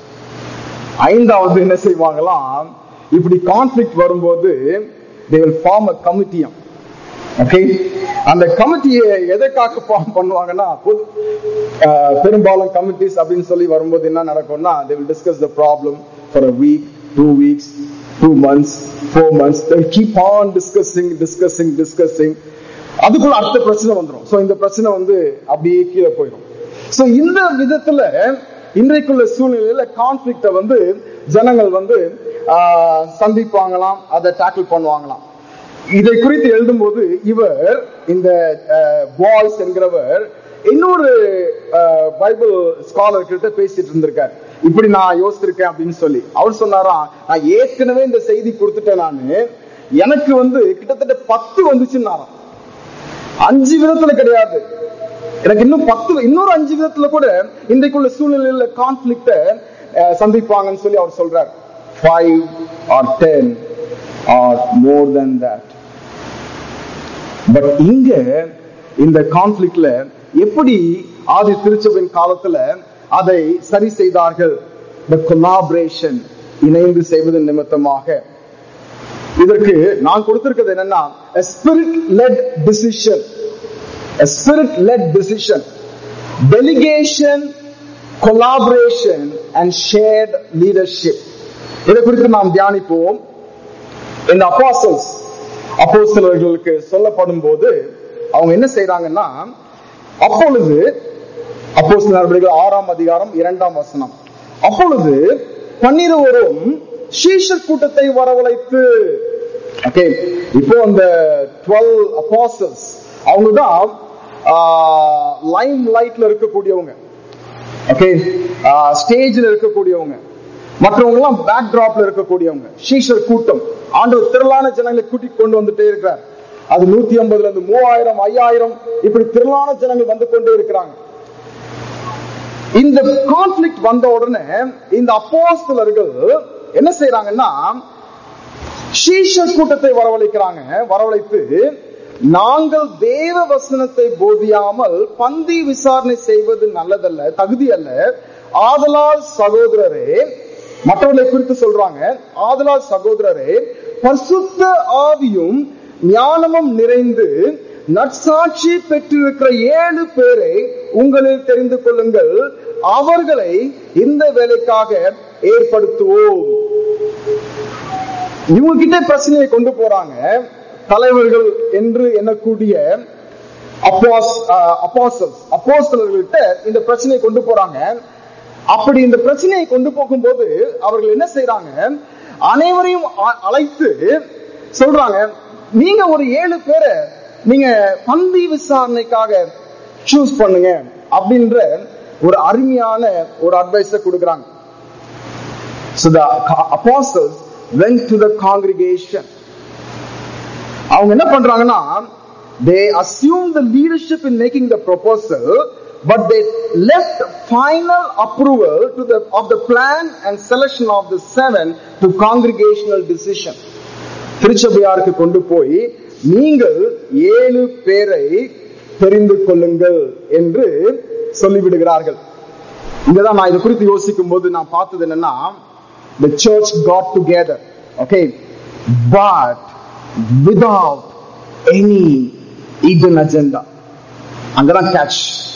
ஐந்தாவது என்ன செய்வாங்களாம் இப்படி கான்ஃபிளிக் வரும்போது they will form a committee okay அந்த கமிட்டியை எதற்காக ஃபார்ம் பண்ணுவாங்கன்னா பொது- அஹ், பெரும்பாலும் கமிட்டிஸ் அப்படின்னு சொல்லி வரும்போது என்ன நடக்கும்னா they will discuss the problem for a week two weeks two months four months they will keep on discussing discussing discussing அதுக்குள்ள அடுத்த பிரச்சனை வந்துடும் சோ இந்த பிரச்சனை வந்து அப்படியே கீழே போயிடும் சோ இந்த விதத்துல இன்றைக்குள்ள சூழ்நிலையில கான்ஃபிளிக்ட வந்து ஜனங்கள் வந்து ஆஹ், சந்திப்பாங்களாம் அதை டேக்கிள் பண்ணுவாங்களாம் இதை குறித்து எழுதும்போது இவர் இந்த பாய்ஸ் என்கிறவர் இன்னொரு அஹ், பைபிள் ஸ்காலர் கிட்ட பேசிட்டு இருந்திருக்கார் இப்படி நான் யோசிச்சிருக்கேன் அப்படின்னு சொல்லி அவர் சொன்னாராம் நான் ஏற்கனவே இந்த செய்தி கொடுத்துட்டேன் நானு எனக்கு வந்து கிட்டத்தட்ட பத்து வந்துச்சுன்னாராம் அஞ்சு விதத்துல கிடையாது எனக்கு இன்னும் பத்து இன்னொரு அஞ்சு விதத்துல கூட இன்றைக்குள்ள சூழ்நிலையில கான்ஃபிளிக்ட சந்திப்பாங்கன்னு சொல்லி அவர் சொல்றார் five or ten or more then that but இங்க இந்த கான்ஃபிளிக்ட்ல எப்படி ஆதி திருச்சபையின் காலத்துல அதை சரி செய்தார்கள் the collaboration இணைந்து செய்வதன் நிமித்தமாக இதற்கு நான் கொடுத்திருக்கிறது என்னன்னா a spirit led decision a spirit led decision delegation collaboration and shared leadership இதை குறித்து நாம் தியானிப்போம் இந்த apostles அப்போஸ்தலர்களுக்கு சொல்லப்படும் போது அவங்க என்ன செய்றாங்கன்னா அப்பொழுது அப்போஸ்தலர் நடவடிக்கைகள் ஆறாம் அதிகாரம் இரண்டாம் வசனம் அப்பொழுது பன்னிருவரும் சீஷர் கூட்டத்தை வரவழைத்து ஓகே இப்போ அந்த டுவெல் apostles அவங்க தான் லைம் லைட்ல இருக்கக்கூடியவங்க ஓகே ஸ்டேஜ்ல இருக்கக்கூடியவங்க மற்றவங்க எல்லாம் பேக் டிராப்ல இருக்கக்கூடியவங்க ஷீஷர் கூட்டம் ஆண்டவர் திரளான ஜனங்களை கூட்டி கொண்டு வந்துட்டே இருக்கிறார் அது நூத்தி ஐம்பதுல இருந்து மூவாயிரம் ஐயாயிரம் இப்படி திரளான ஜனங்கள் வந்து கொண்டே இருக்கிறாங்க இந்த கான்ஃபிளிக் வந்த உடனே இந்த அப்போஸ்தலர்கள் என்ன செய்யறாங்கன்னா ஷீஷர் கூட்டத்தை வரவழைக்கிறாங்க வரவழைத்து நாங்கள் தேவ வசனத்தை போதியாமல் பந்தி விசாரணை செய்வது நல்லதல்ல தகுதி அல்ல ஆதலால் சகோதரரே மற்றவர்களை குறித்து சொல்றாங்க ஆதலால் சகோதரரே பரிசுத்த ஆவியும் ஞானமும் நிறைந்து நற்சாட்சி பெற்றிருக்கிற ஏழு பேரை உங்களில் தெரிந்து கொள்ளுங்கள் அவர்களை இந்த வேலைக்காக ஏற்படுத்துவோம் இவங்க கிட்ட பிரச்சனையை கொண்டு போறாங்க தலைவர்கள் என்று எண்ணக்கூடிய அப்போஸ் அப்போசல்ஸ் அப்போஸ்தலர்கள்ட்ட இந்த பிரச்சனையை கொண்டு போறாங்க அப்படி இந்த பிரச்சனையை கொண்டு போகும்போது அவர்கள் என்ன செய்றாங்க அனைவரையும் அ- அழைத்து சொல்றாங்க நீங்க ஒரு ஏழு பேரை நீங்க பந்தி விசாரணைக்காக சூஸ் பண்ணுங்க அப்படின்ற ஒரு அருமையான ஒரு அட்வைஸ கொடுக்குறாங்க So the co- apostles went to the congregation. அவங்க என்ன பண்றாங்கன்னா they assumed the leadership in making the proposal but they left final approval to the of the plan and selection of the seven to congregational decision திருச்சபையாருக்கு கொண்டு போய் நீங்கள் ஏழு பேரை தெரிந்து கொள்ளுங்கள் என்று சொல்லிவிடுகிறார்கள் இங்கதான் நான் இது குறித்து யோசிக்கும் போது நான் பார்த்தது என்னன்னா the church got together okay but without any hidden agenda அங்கதான் catch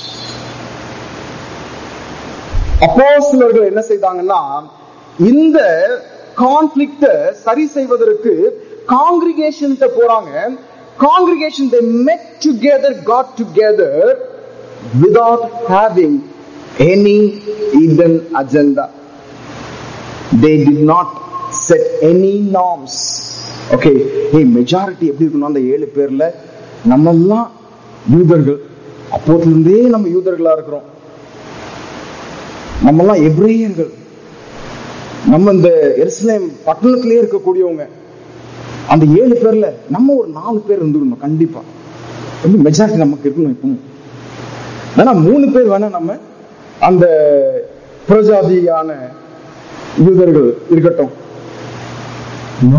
அப்போஸ்தலர்கள் என்ன செய்தாங்கன்னா இந்த கான்ஃபிளிக்ட சரி செய்வதற்கு காங்கிரிகேஷன் போறாங்க congregation they met together got together without having any hidden agenda they did not set any norms okay hey majority எப்படி இருக்கணும் அந்த ஏழு பேர்ல நம்ம எல்லாம் யூதர்கள் அப்போதுல இருந்தே நம்ம யூதர்களா இருக்கிறோம் நம்ம எல்லாம் எப்ரேயர்கள் நம்ம இந்த எருசலேம் பட்டணத்திலே இருக்கக்கூடியவங்க அந்த ஏழு பேர்ல நம்ம ஒரு நாலு பேர் இருந்துக்கணும் கண்டிப்பா ரொம்ப மெஜாரிட்டி நமக்கு இருக்கணும் இப்பவும் வேணா மூணு பேர் வேணா நம்ம அந்த பிரஜாதியான யூதர்கள் இருக்கட்டும் no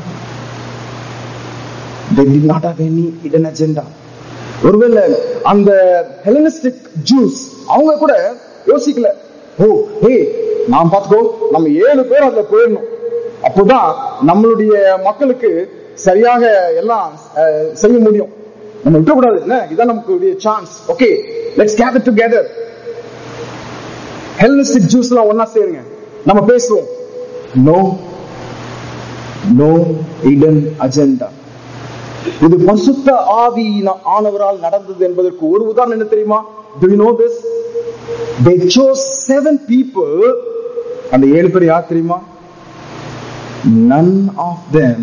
they did not have any hidden agenda ஒருவேளை அந்த ஹெலனிஸ்டிக் ஜூஸ் அவங்க கூட யோசிக்கல ஓ ஹே நாம் பார்த்துக்கோ நம்ம ஏழு பேர் அதுல போயிடணும் அப்போதான் நம்மளுடைய மக்களுக்கு சரியாக எல்லாம் அஹ், செய்ய முடியும் நம்ம விட்டுக்கூடாது என்ன இதான் நமக்கு chance okay let's gather together Hellenistic Jews எல்லாம் ஒன்னா சேருங்க நம்ம பேசுவோம் நோ நோ இடன் அஜெண்டா இது பரிசுத்த ஆவி ஆனவரால் நடந்தது என்பதற்கு ஒரு உதாரணம் என்ன தெரியுமா do you know this they chose seven people அந்த ஏழு பேர் யார் தெரியுமா none of them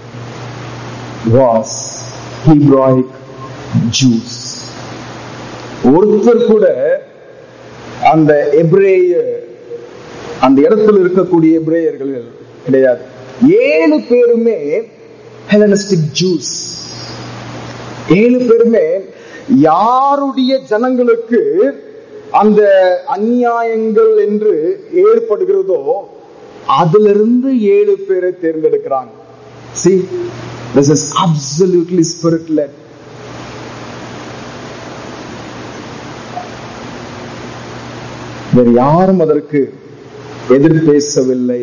was Hebraic Jews ஒருத்தர் கூட அந்த எப்ரேய அந்த இடத்துல இருக்கக்கூடிய எப்ரேயர்கள் கிடையாது ஏழு பேருமே ஹெலனிஸ்டிக் ஜூஸ் ஏழு பேருமே யாருடைய ஜனங்களுக்கு அந்த அநியாயங்கள் என்று ஏற்படுகிறதோ அதிலிருந்து ஏழு பேரை தேர்ந்தெடுக்கிறாங்க see this is absolutely spirit led வேறு யாரும் அதற்கு எதிர் பேசவில்லை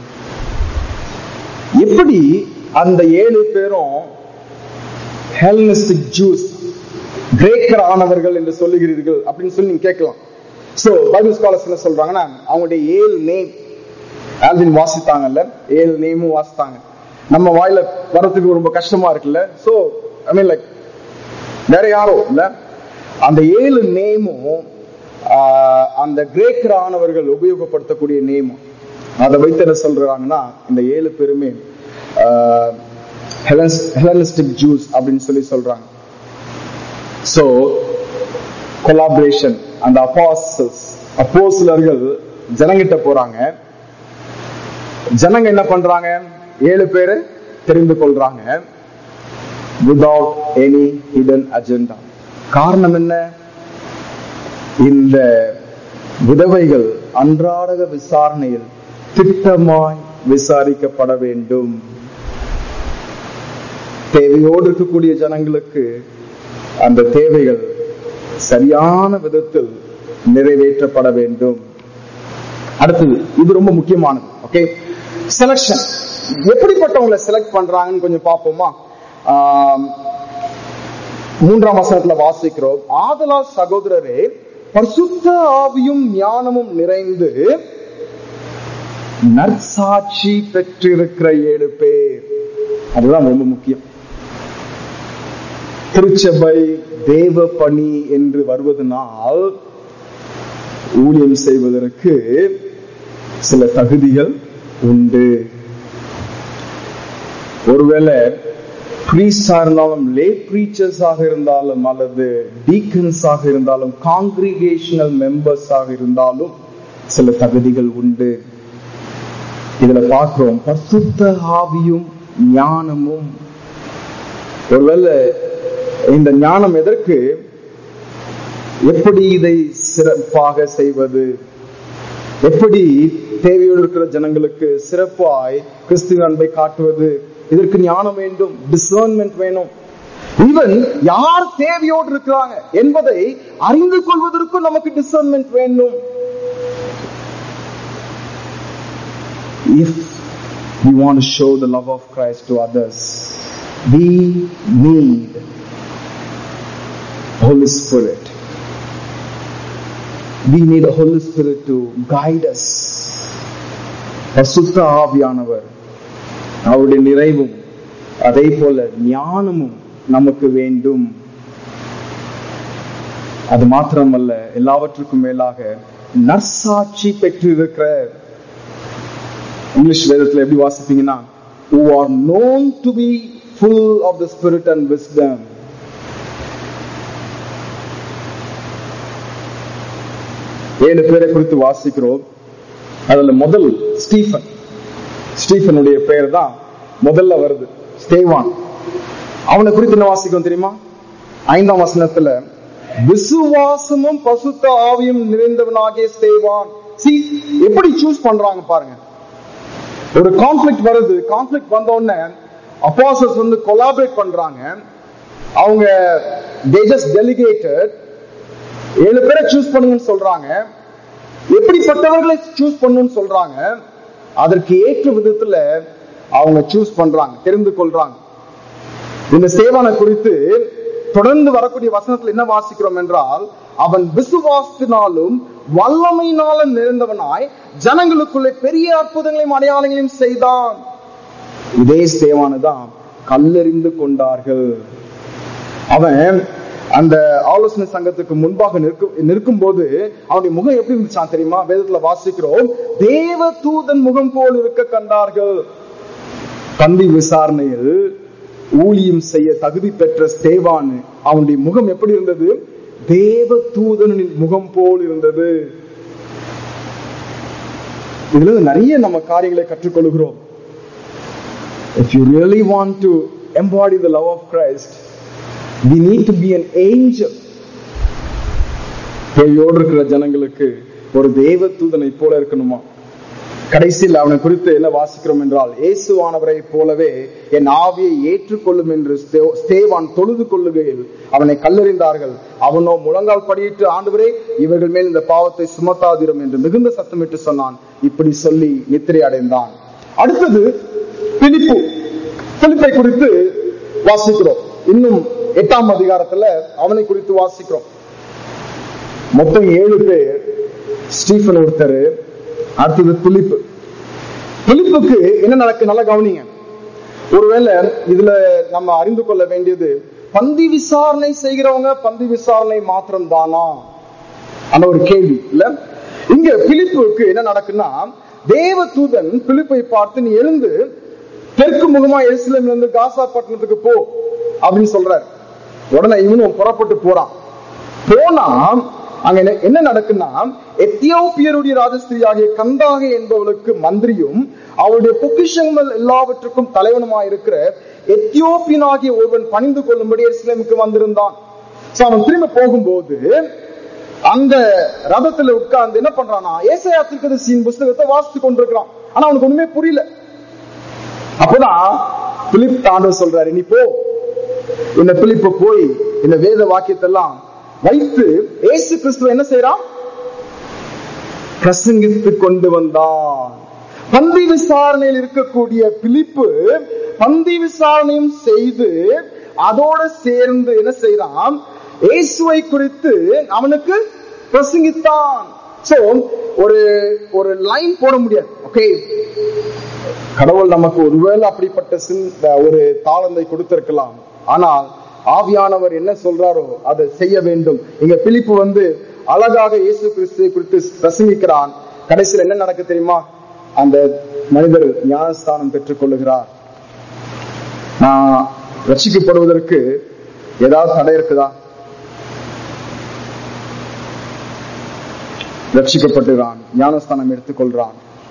எப்படி அந்த ஏழு பேரும் ஹெல்னிஸ்டிக் ஜூஸ் கிரேக்கர் ஆனவர்கள் என்று சொல்லுகிறீர்கள் அப்படின்னு சொல்லி நீங்க கேட்கலாம் சோ பைபிள் ஸ்காலர்ஸ் என்ன சொல்றாங்கன்னா அவங்களுடைய ஏழு நேம் ஆல்வின் வாசித்தாங்கல்ல ஏழு நேமும் வாசித்தாங்க நம்ம வாயில வர்றதுக்கு ரொம்ப கஷ்டமா இருக்குல்ல சோ ஐ மீன் லைக் வேற யாரோ இல்ல அந்த ஏழு நேமும் அந்த கிரேக்கர் ஆனவர்கள் உபயோகப்படுத்தக்கூடிய நேமும் அதை வைத்து என்ன சொல்றாங்கன்னா இந்த ஏழு பேருமே ஹெலனிஸ்டிக் ஜூஸ் அப்படின்னு சொல்லி சொல்றாங்க சோ கொலாபரேஷன் அந்த அப்பாசல்ஸ் அப்போசிலர்கள் ஜனங்கிட்ட போறாங்க ஜனங்க என்ன பண்றாங்க ஏழு பேரு தெரிந்து கொள்றாங்க விதவுட் எனி ஹிடன் அஜெண்டா காரணம் என்ன இந்த விதவைகள் அன்றாட விசாரணையில் திட்டமாய் விசாரிக்கப்பட வேண்டும் தேவையோடு இருக்கக்கூடிய ஜனங்களுக்கு அந்த தேவைகள் சரியான விதத்தில் நிறைவேற்றப்பட வேண்டும் அடுத்தது இது ரொம்ப முக்கியமானது ஓகே செலக்ஷன் எப்படிப்பட்டவங்களை செலக்ட் பண்றாங்கன்னு கொஞ்சம் பார்ப்போமா ஆம், மூன்றாம் வசனத்துல வாசிக்கிறோம் ஆதலால் சகோதரரே பரிசுத்த ஆவியும் ஞானமும் நிறைந்து நற்சாட்சி பெற்றிருக்கிற ஏழு பேர் அதுதான் ரொம்ப முக்கியம் திருச்சபை தேவ பணி என்று வருவதனால் ஊழியம் செய்வதற்கு சில தகுதிகள் உண்டு ஒருவேளை பிரீஸ்டா இருந்தாலும் லே பிரீச்சர்ஸ் ஆக இருந்தாலும் அல்லது டீக்கன்ஸ் ஆக இருந்தாலும் காங்கிரிகேஷனல் மெம்பர்ஸ் ஆக இருந்தாலும் சில தகுதிகள் உண்டு இதுல பார்க்கிறோம் பரிசுத்த ஆவியும் ஞானமும் ஒருவேளை இந்த ஞானம் எதற்கு எப்படி இதை சிறப்பாக செய்வது எப்படி தேவையோடு இருக்கிற ஜனங்களுக்கு சிறப்பாய் கிறிஸ்துவ அன்பை காட்டுவது இதற்கு ஞானம் வேண்டும் டிசர்ன்மெண்ட் வேணும் ஈவன் யார் தேவையோடு இருக்கிறாங்க என்பதை அறிந்து கொள்வதற்கும் நமக்கு டிசர்ன்மெண்ட் வேண்டும் if we want to show the love of Christ to others, we need Holy Spirit. We need a Holy Spirit to guide us. பசுத்த ஆவியானவர் அவருடைய நிறைவும் அதே போல ஞானமும் நமக்கு வேண்டும் அது மாத்திரமல்ல எல்லாவற்றுக்கும் மேலாக நற்சாட்சி பெற்றிருக்கிற இங்கிலீஷ் வேதத்துல எப்படி வாசிப்பீங்கன்னா who are known to be full of the spirit and wisdom ஏழு பேரை குறித்து வாசிக்கிறோம் அதுல முதல் ஸ்டீஃபன் ஸ்டீஃபனுடைய பெயர் தான் முதல்ல வருது ஸ்தேவான் அவனை குறித்து என்ன வாசிக்கும் தெரியுமா ஐந்தாம் வசனத்துல விசுவாசமும் பசுத்த ஆவியும் நிறைந்தவனாகிய ஸ்தேவான் சி எப்படி சூஸ் பண்றாங்க பாருங்க ஒரு கான்ஃபிளிக் வருது கான்ஃபிளிக் வந்த உடனே அப்போசஸ் வந்து கொலாபரேட் பண்றாங்க அவங்க they just delegated ஏழு பேரை சூஸ் பண்ணுங்கன்னு சொல்றாங்க எப்படிப்பட்டவர்களை சூஸ் பண்ணுன்னு சொல்றாங்க அதற்கு ஏற்ற விதத்துல அவங்க சூஸ் பண்றாங்க தெரிந்து கொள்றாங்க இந்த சேவானை குறித்து தொடர்ந்து வரக்கூடிய வசனத்துல என்ன வாசிக்கிறோம் என்றால் அவன் விசுவாசத்தினாலும் வல்லமையினாலும் நிறைந்தவனாய் ஜனங்களுக்குள்ளே பெரிய அற்புதங்களையும் அடையாளங்களையும் செய்தான் இதே சேவானதான் கல்லெறிந்து கொண்டார்கள் அவன் அந்த ஆலோசனை சங்கத்துக்கு முன்பாக நிற்கும் நிற்கும் போது அவனுடைய முகம் எப்படி இருந்துச்சான் தெரியுமா வேதத்துல வாசிக்கிறோம் தேவ தூதன் முகம் போல் இருக்க கண்டார்கள் தந்தி விசாரணையில் ஊழியம் செய்ய தகுதி பெற்ற ஸ்தேவான் அவனுடைய முகம் எப்படி இருந்தது தேவ தூதனின் முகம் போல் இருந்தது இதுல இருந்து நிறைய நம்ம காரியங்களை கற்றுக்கொள்கிறோம் if you really want to embody the love of Christ we need to be an angel பேயோடு இருக்கிற ஜனங்களுக்கு ஒரு தேவ தூதனை போல இருக்கணுமா கடைசியில் அவனை குறித்து என்ன வாசிக்கிறோம் என்றால் இயேசுவானவரை போலவே என் ஆவியை ஏற்றுக்கொள்ளும் என்று ஸ்தே- ஸ்தேவான் தொழுது கொள்ளுகையில் அவனை கல்லெறிந்தார்கள் அவனோ முழங்கால் படியிட்டு ஆண்டவரே இவர்கள் மேல் இந்த பாவத்தை சுமத்தாதிரும் என்று மிகுந்த சத்தமிட்டு சொன்னான் இப்படி சொல்லி நித்திரை அடைந்தான் அடுத்தது பிலிப்பு பிலிப்பை குறித்து வாசிக்கிறோம் இன்னும் எட்டாம் அதிகாரத்துல அவனை குறித்து வாசிக்கிறோம் மொத்தம் ஏழு பேர் ஸ்டீஃபன் ஒருத்தர் அடுத்தது பிலிப்பு பிலிப்புக்கு என்ன நடக்கு நல்லா கவனிங்க ஒருவேளை இதுல நம்ம அறிந்து கொள்ள வேண்டியது பந்தி விசாரணை செய்கிறவங்க பந்தி விசாரணை மாத்திரம் தானா அந்த ஒரு கேள்வி இல்ல இங்க பிலிப்புக்கு என்ன நடக்குன்னா தேவ தூதன் பிலிப்பை பார்த்து நீ எழுந்து தெற்கு முகமா எருசலேம்ல இருந்து காசா பட்டணத்துக்கு போ அப்படின்னு சொல்றாரு உடனே இவனும் புறப்பட்டு போறான் போனா அங்க என்ன- என்ன நடக்குன்னா எத்தியோப்பியருடைய ராஜஸ்திரியாகிய கந்தாகை என்பவளுக்கு மந்திரியும் அவளுடைய பொக்கிஷங்கள் எல்லாவற்றுக்கும் தலைவனுமா இருக்கிற எத்தியோப்பியனாகிய ஒருவன் பணிந்து கொள்ளும்படி எருசலேமுக்கு வந்திருந்தான் சோ அவன் திரும்ப போகும்போது அந்த ரதத்துல உட்கார்ந்து என்ன பண்றானா ஏசாயா தீர்க்கதரிசியின் புஸ்தகத்தை வாசித்து கொண்டிருக்கிறான் ஆனா அவனுக்கு ஒண்ணுமே புரியல அப்பதான் பிலிப் தாண்டவர் சொல்றாரு நீ போ இந்த பிலிப்பு போய் இந்த வேத வாக்கியத்தெல்லாம் வைத்து ஏசு கிறிஸ்துவ என்ன செய்யறான் பிரசங்கித்து கொண்டு வந்தான் பந்தி விசாரணையில் இருக்கக்கூடிய பிலிப்பு பந்தி விசாரணையும் செய்து அதோட சேர்ந்து என்ன செய்யறான் இயேசுவை குறித்து அவனுக்கு பிரசங்கித்தான் சோ ஒரு ஒரு லைன் போட முடியாது ஓகே கடவுள் நமக்கு ஒருவேளை அப்படிப்பட்ட சிந்- ஒரு தாளந்தை கொடுத்திருக்கலாம் ஆனால் ஆவியானவர் என்ன சொல்றாரோ அதை செய்ய வேண்டும் இங்க பிலிப்பு வந்து அழகாக இயேசு கிறிஸ்துவை குறித்து பிரசங்கிக்கிறான் கடைசியில் என்ன நடக்க தெரியுமா அந்த மனிதர் ஞானஸ்தானம் பெற்றுக் கொள்ளுகிறார் நான் ரட்சிக்கப்படுவதற்கு ஏதாவது தடை இருக்குதா ரட்சிக்கப்பட்டுகிறான் ஞானஸ்தானம் எடுத்துக்கொள்றான்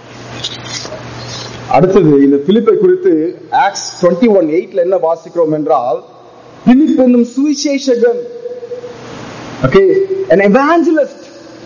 அடுத்தது இந்த பிலிப்பை குறித்து ஆக்ஸ் டுவெண்ட்டி ஒன் எயிட்ல என்ன வாசிக்கிறோம் என்றால் பிலிப் என்னும் சுவிசேஷகன் ஓகே an evangelist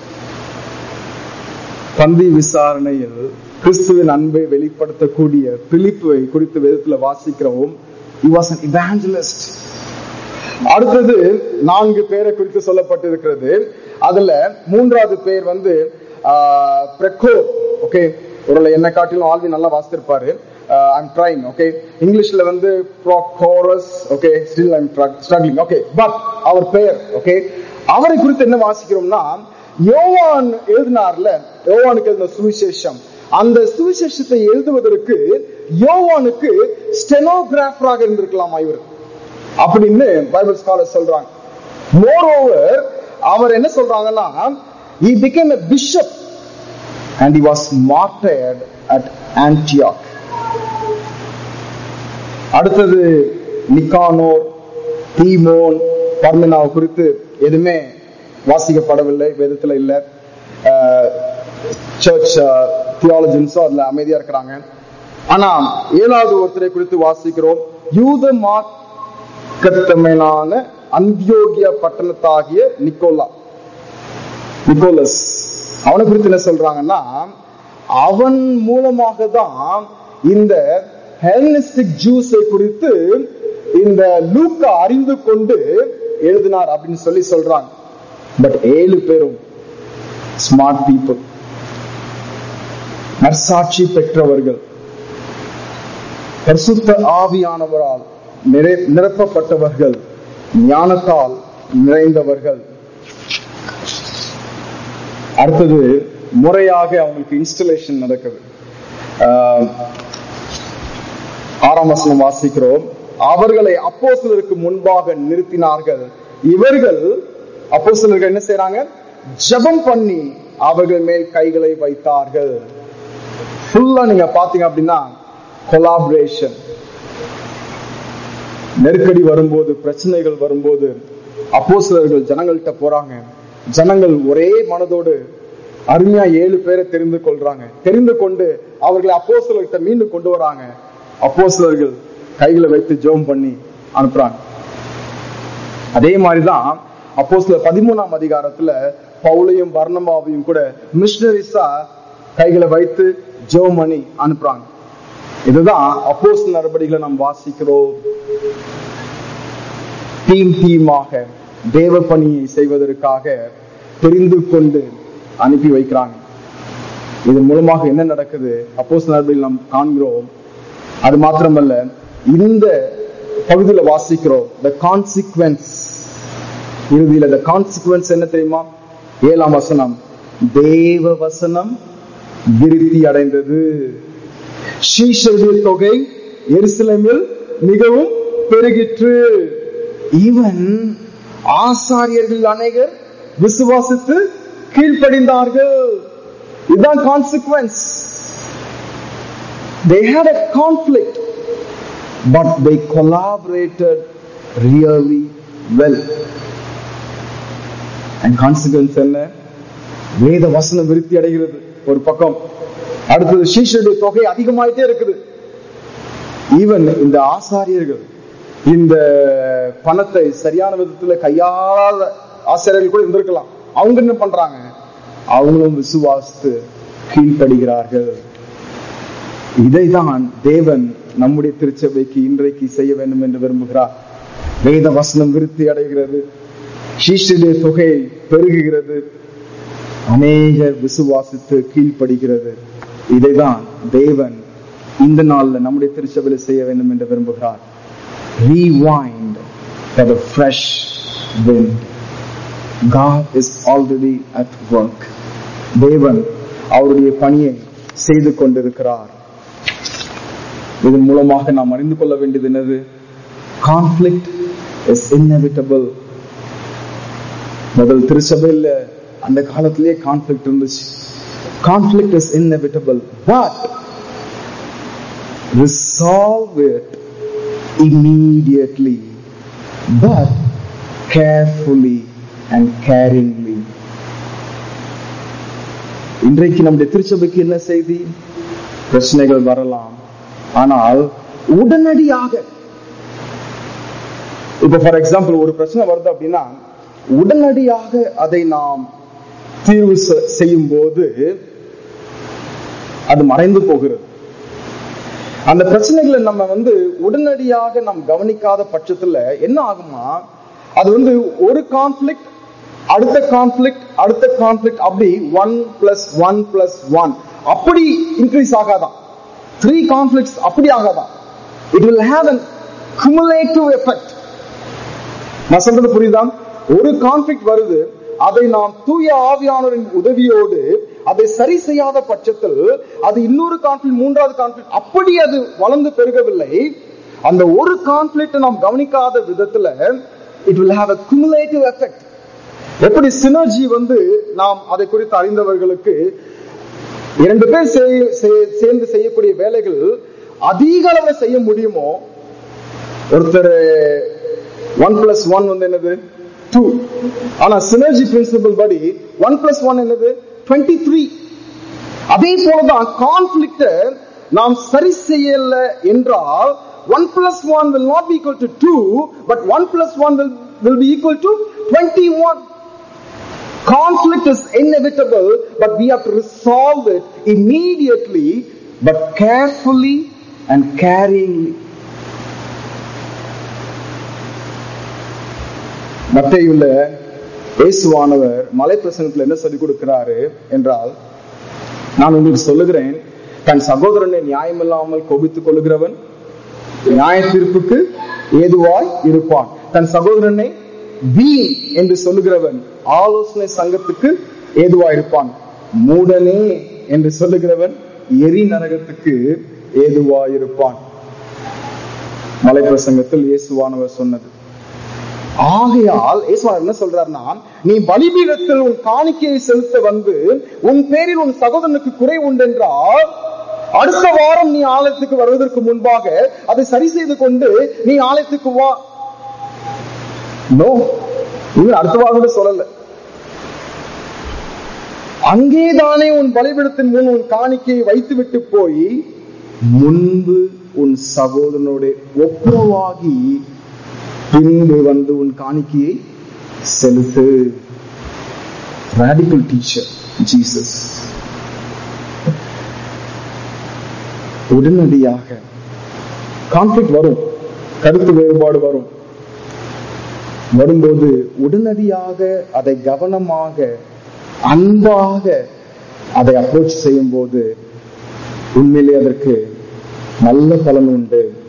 பந்தி விசாரணையில் கிறிஸ்துவின் அன்பை வெளிப்படுத்தக்கூடிய பிலிப்பை குறித்து வேதத்துல வாசிக்கிறோம் he was an evangelist அடுத்தது நான்கு பேரை குறித்து சொல்லப்பட்டிருக்கிறது அதுல மூன்றாவது பேர் வந்து பிரகோ ஓகே ஒரு என்ன காட்டிலும் ஆல்வி நல்லா வாசித்திருப்பாரு ஐம் ட்ரைங் ஓகே இங்கிலீஷ்ல வந்து progress okay still I'm struggling okay but அவர் பெயர் ஓகே அவரை குறித்து என்ன வாசிக்கிறோம்னா யோவான் எழுதினார்ல யோவானுக்கு எழுதின சுவிசேஷம் அந்த சுவிசேஷத்தை எழுதுவதற்கு யோவானுக்கு ஸ்டெனோகிராஃபராக இருந்திருக்கலாமா இவர் அப்படின்னு பைபிள் ஸ்காலர் சொல்றாங்க மோர் ஓவர் அவர் என்ன சொல்றாங்கன்னா he became a bishop and he was martyred at Antioch அடுத்தது நிக்கானோர் தீமோன் பர்மினாவை குறித்து எதுவுமே வாசிக்கப்படவில்லை வேதத்துல இல்ல அஹ், சர்ச் தியாலஜின்ஸோ அதுல அமைதியா இருக்கிறாங்க ஆனா ஏழாவது ஒருத்தரை குறித்து வாசிக்கிறோம் யூத மார்க்கத்தமையிலான அந்தியோகிய பட்டணத்தாகிய நிக்கோலா நிக்கோலஸ் அவனை குறித்து என்ன சொல்றாங்கன்னா அவன் மூலமாக தான் இந்த ஹெல்னிஸ்டிக் ஜூஸை குறித்து இந்த லூக்கா அறிந்து கொண்டு எழுதினார் அப்படின்னு சொல்லி சொல்றாங்க பட் ஏழு பேரும் ஸ்மார்ட் பீப்புள் நற்சாட்சி பெற்றவர்கள் பரிசுத்த ஆவியானவரால் நிறை- நிரப்பப்பட்டவர்கள் ஞானத்தால் நிறைந்தவர்கள் அடுத்தது முறையாக அவங்களுக்கு இன்ஸ்டலேஷன் நடக்குது ஆஹ், ஆறாம் வசனம் வாசிக்கிறோம் அவர்களை அப்போஸ்தலருக்கு முன்பாக நிறுத்தினார்கள் இவர்கள் அப்போஸ்தலர்கள் என்ன செய்றாங்க ஜெபம் பண்ணி அவர்கள் மேல் கைகளை வைத்தார்கள் ஃபுல்லா நீங்க பாத்தீங்க அப்படின்னா கொலாபரேஷன் நெருக்கடி வரும்போது பிரச்சனைகள் வரும்போது அப்போஸ்தலர்கள் ஜனங்கள்கிட்ட போறாங்க ஜனங்கள் ஒரே மனதோடு அருமையா ஏழு பேரை தெரிந்து கொள்றாங்க தெரிந்து கொண்டு அவர்களை அப்போஸ்தலர்கிட்ட மீண்டும் கொண்டு வராங்க அப்போஸ்தலர்கள் கைகளை வைத்து ஜெபம் பண்ணி அனுப்புறாங்க அதே மாதிரிதான் அப்போஸ்தலர் பதிமூணாம் அதிகாரத்துல பவுலையும் வர்ணமாவையும் கூட மிஷனரிஸா கைகளை வைத்து ஜெபம் பண்ணி அனுப்புறாங்க இதுதான் அப்போஸ் நடவடிக்கைகளை நாம் வாசிக்கிறோம் டீம் டீமாக தேவ பணியை செய்வதற்காக தெரிந்து கொண்டு அனுப்பி வைக்கிறாங்க இது மூலமாக என்ன நடக்குது அப்போஸ் நடவடிக்கைகள் நாம் காண்கிறோம் அது மாத்திரமல்ல இந்த பகுதியில வாசிக்கிறோம் த கான்சிக்வன்ஸ் இறுதியில த கான்சிக்வன்ஸ் என்ன தெரியுமா ஏழாம் வசனம் தேவ வசனம் விருத்தி அடைந்தது சீஷருடைய தொகை எருசலேமில் மிகவும் பெருகிற்று இவன் ஆசாரியர்கள் அநேகர் விசுவாசித்து கீழ்ப்படிந்தார்கள் இதுதான் consequence they had a conflict but they collaborated really well and consequence என்ன வேத வசனம் விருத்தி அடைகிறது ஒரு பக்கம் அடுத்தது சீஷருடைய தொகை அதிகமாயிட்டே இருக்குது ஈவன் இந்த ஆசாரியர்கள் இந்த பணத்தை சரியான விதத்துல கையாளாத ஆசிரியர்கள் கூட இருந்திருக்கலாம் அவங்க என்ன பண்றாங்க அவங்களும் விசுவாசித்து கீழ்ப்படுகிறார்கள் இதைதான் தேவன் நம்முடைய திருச்சபைக்கு இன்றைக்கு செய்ய வேண்டும் என்று விரும்புகிறார் வேத வசனம் விருத்தி அடைகிறது சீஷருடைய தொகை பெருகுகிறது அநேகர் விசுவாசித்து கீழ்ப்படுகிறது இதைதான் தேவன் இந்த நாள்ல நம்முடைய திருச்சபையில செய்ய வேண்டும் என்று விரும்புகிறார் rewind for the fresh wind God is already at work தேவன் அவருடைய பணியை செய்து கொண்டிருக்கிறார் இதன் மூலமாக நாம் அறிந்து கொள்ள வேண்டியது என்னது கான்ஃபிளிக்ட் இஸ் inevitable முதல் திருச்சபையில் அந்த காலத்திலேயே கான்ஃபிளிக்ட் இருந்துச்சு conflict is inevitable but resolve it immediately but carefully and caringly இன்றைக்கு நம்முடைய திருச்சபைக்கு என்ன செய்தி பிரச்சனைகள் வரலாம் ஆனால் உடனடியாக இப்ப ஃபார் எக்ஸாம்பிள் ஒரு பிரச்சனை வருது அப்படின்னா உடனடியாக அதை நாம் தீர்வு செ- செய்யும் போது அது மறைந்து போகிறது அந்த பிரச்சனைகளை நம்ம வந்து உடனடியாக நாம் கவனிக்காத பட்சத்துல என்ன ஆகுமா அது வந்து ஒரு கான்ஃபிளிக்ட் அடுத்த கான்ஃபிளிக்ட் அடுத்த கான்ஃபிளிக்ட் அப்படி one plus one plus one அப்படி இன்க்ரீஸ் ஆகாதான் த்ரீ கான்ஃபிளிக்ஸ் அப்படி ஆகாதான் it will have an cumulative effect நான் சொல்றது புரியுதா ஒரு கான்ஃபிளிக்ட் வருது அதை நாம் தூய ஆவியானவரின் உதவியோடு அதை சரி செய்யாத பட்சத்தில் அது இன்னொரு கான்ஃபிளிக் மூன்றாவது கான்ஃபிளிக் அப்படி அது வளர்ந்து பெருகவில்லை அந்த ஒரு கான்ஃபிளிக்ட் நாம் கவனிக்காத விதத்துல it will have a cumulative effect எப்படி சினர்ஜி வந்து நாம் அதை குறித்து அறிந்தவர்களுக்கு இரண்டு பேர் செய்- செய்- சேர்ந்து செய்யக்கூடிய வேலைகள் அதிக அளவுல செய்ய முடியுமோ ஒருத்தர் ஒன் பிளஸ் ஒன் வந்து என்னது டூ ஆனா சினர்ஜி பிரின்சிபல் படி ஒன் பிளஸ் ஒன் என்னது டுவெண்ட்டி த்ரீ அதே போலதான் கான்ஃபிளிக்ட நாம் சரி செய்யல என்றால் one plus one will not be equal to two but one plus one will will be equal to twenty one Conflict is inevitable, but we have to resolve it immediately, but carefully and caringly. மத்தையுள்ள இயேசுவானவர் மலை பிரசங்கத்தில் என்ன சொல்லிக் கொடுக்கிறாரு என்றால் நான் உங்களுக்கு சொல்லுகிறேன் தன் சகோதரனை நியாயமில்லாமல் கோபித்துக் கொள்ளுகிறவன் நியாய தீர்ப்புக்கு ஏதுவாய் இருப்பான் தன் சகோதரனை வீண் என்று சொல்லுகிறவன் ஆலோசனை சங்கத்துக்கு ஏதுவாய் இருப்பான் மூடனே என்று சொல்லுகிறவன் எரி நரகத்துக்கு ஏதுவாய் இருப்பான் மலை பிரசங்கத்தில் இயேசுவானவர் சொன்னது ஆகையால் இயேசுவானவர் என்ன சொல்றாருன்னா நீ பலிபீடத்தில் உன் காணிக்கையை செலுத்த வந்து உன் பேரில் உன் சகோதரனுக்கு குறை உண்டென்றால் அடுத்த வாரம் நீ ஆலயத்துக்கு வருவதற்கு முன்பாக அதை சரி செய்து கொண்டு நீ ஆலயத்துக்கு வா நோ இது அடுத்த வாரம் கூட சொல்லல அங்கேதானே உன் பலிபீடத்தின் முன் உன் காணிக்கையை வைத்துவிட்டு போய் முன்பு உன் சகோதரனோட ஒப்புரவாகி பின்பு வந்து உன் காணிக்கையை செலுத்து ரேடிக்கல் டீச்சர் ஜீசஸ் உடனடியாக கான்ஃபிளிக் வரும் கருத்து வேறுபாடு வரும் வரும்போது உடனடியாக அதை கவனமாக அன்பாக அதை அப்ரோச் செய்யும் போது உண்மையிலே அதற்கு நல்ல பலன் உண்டு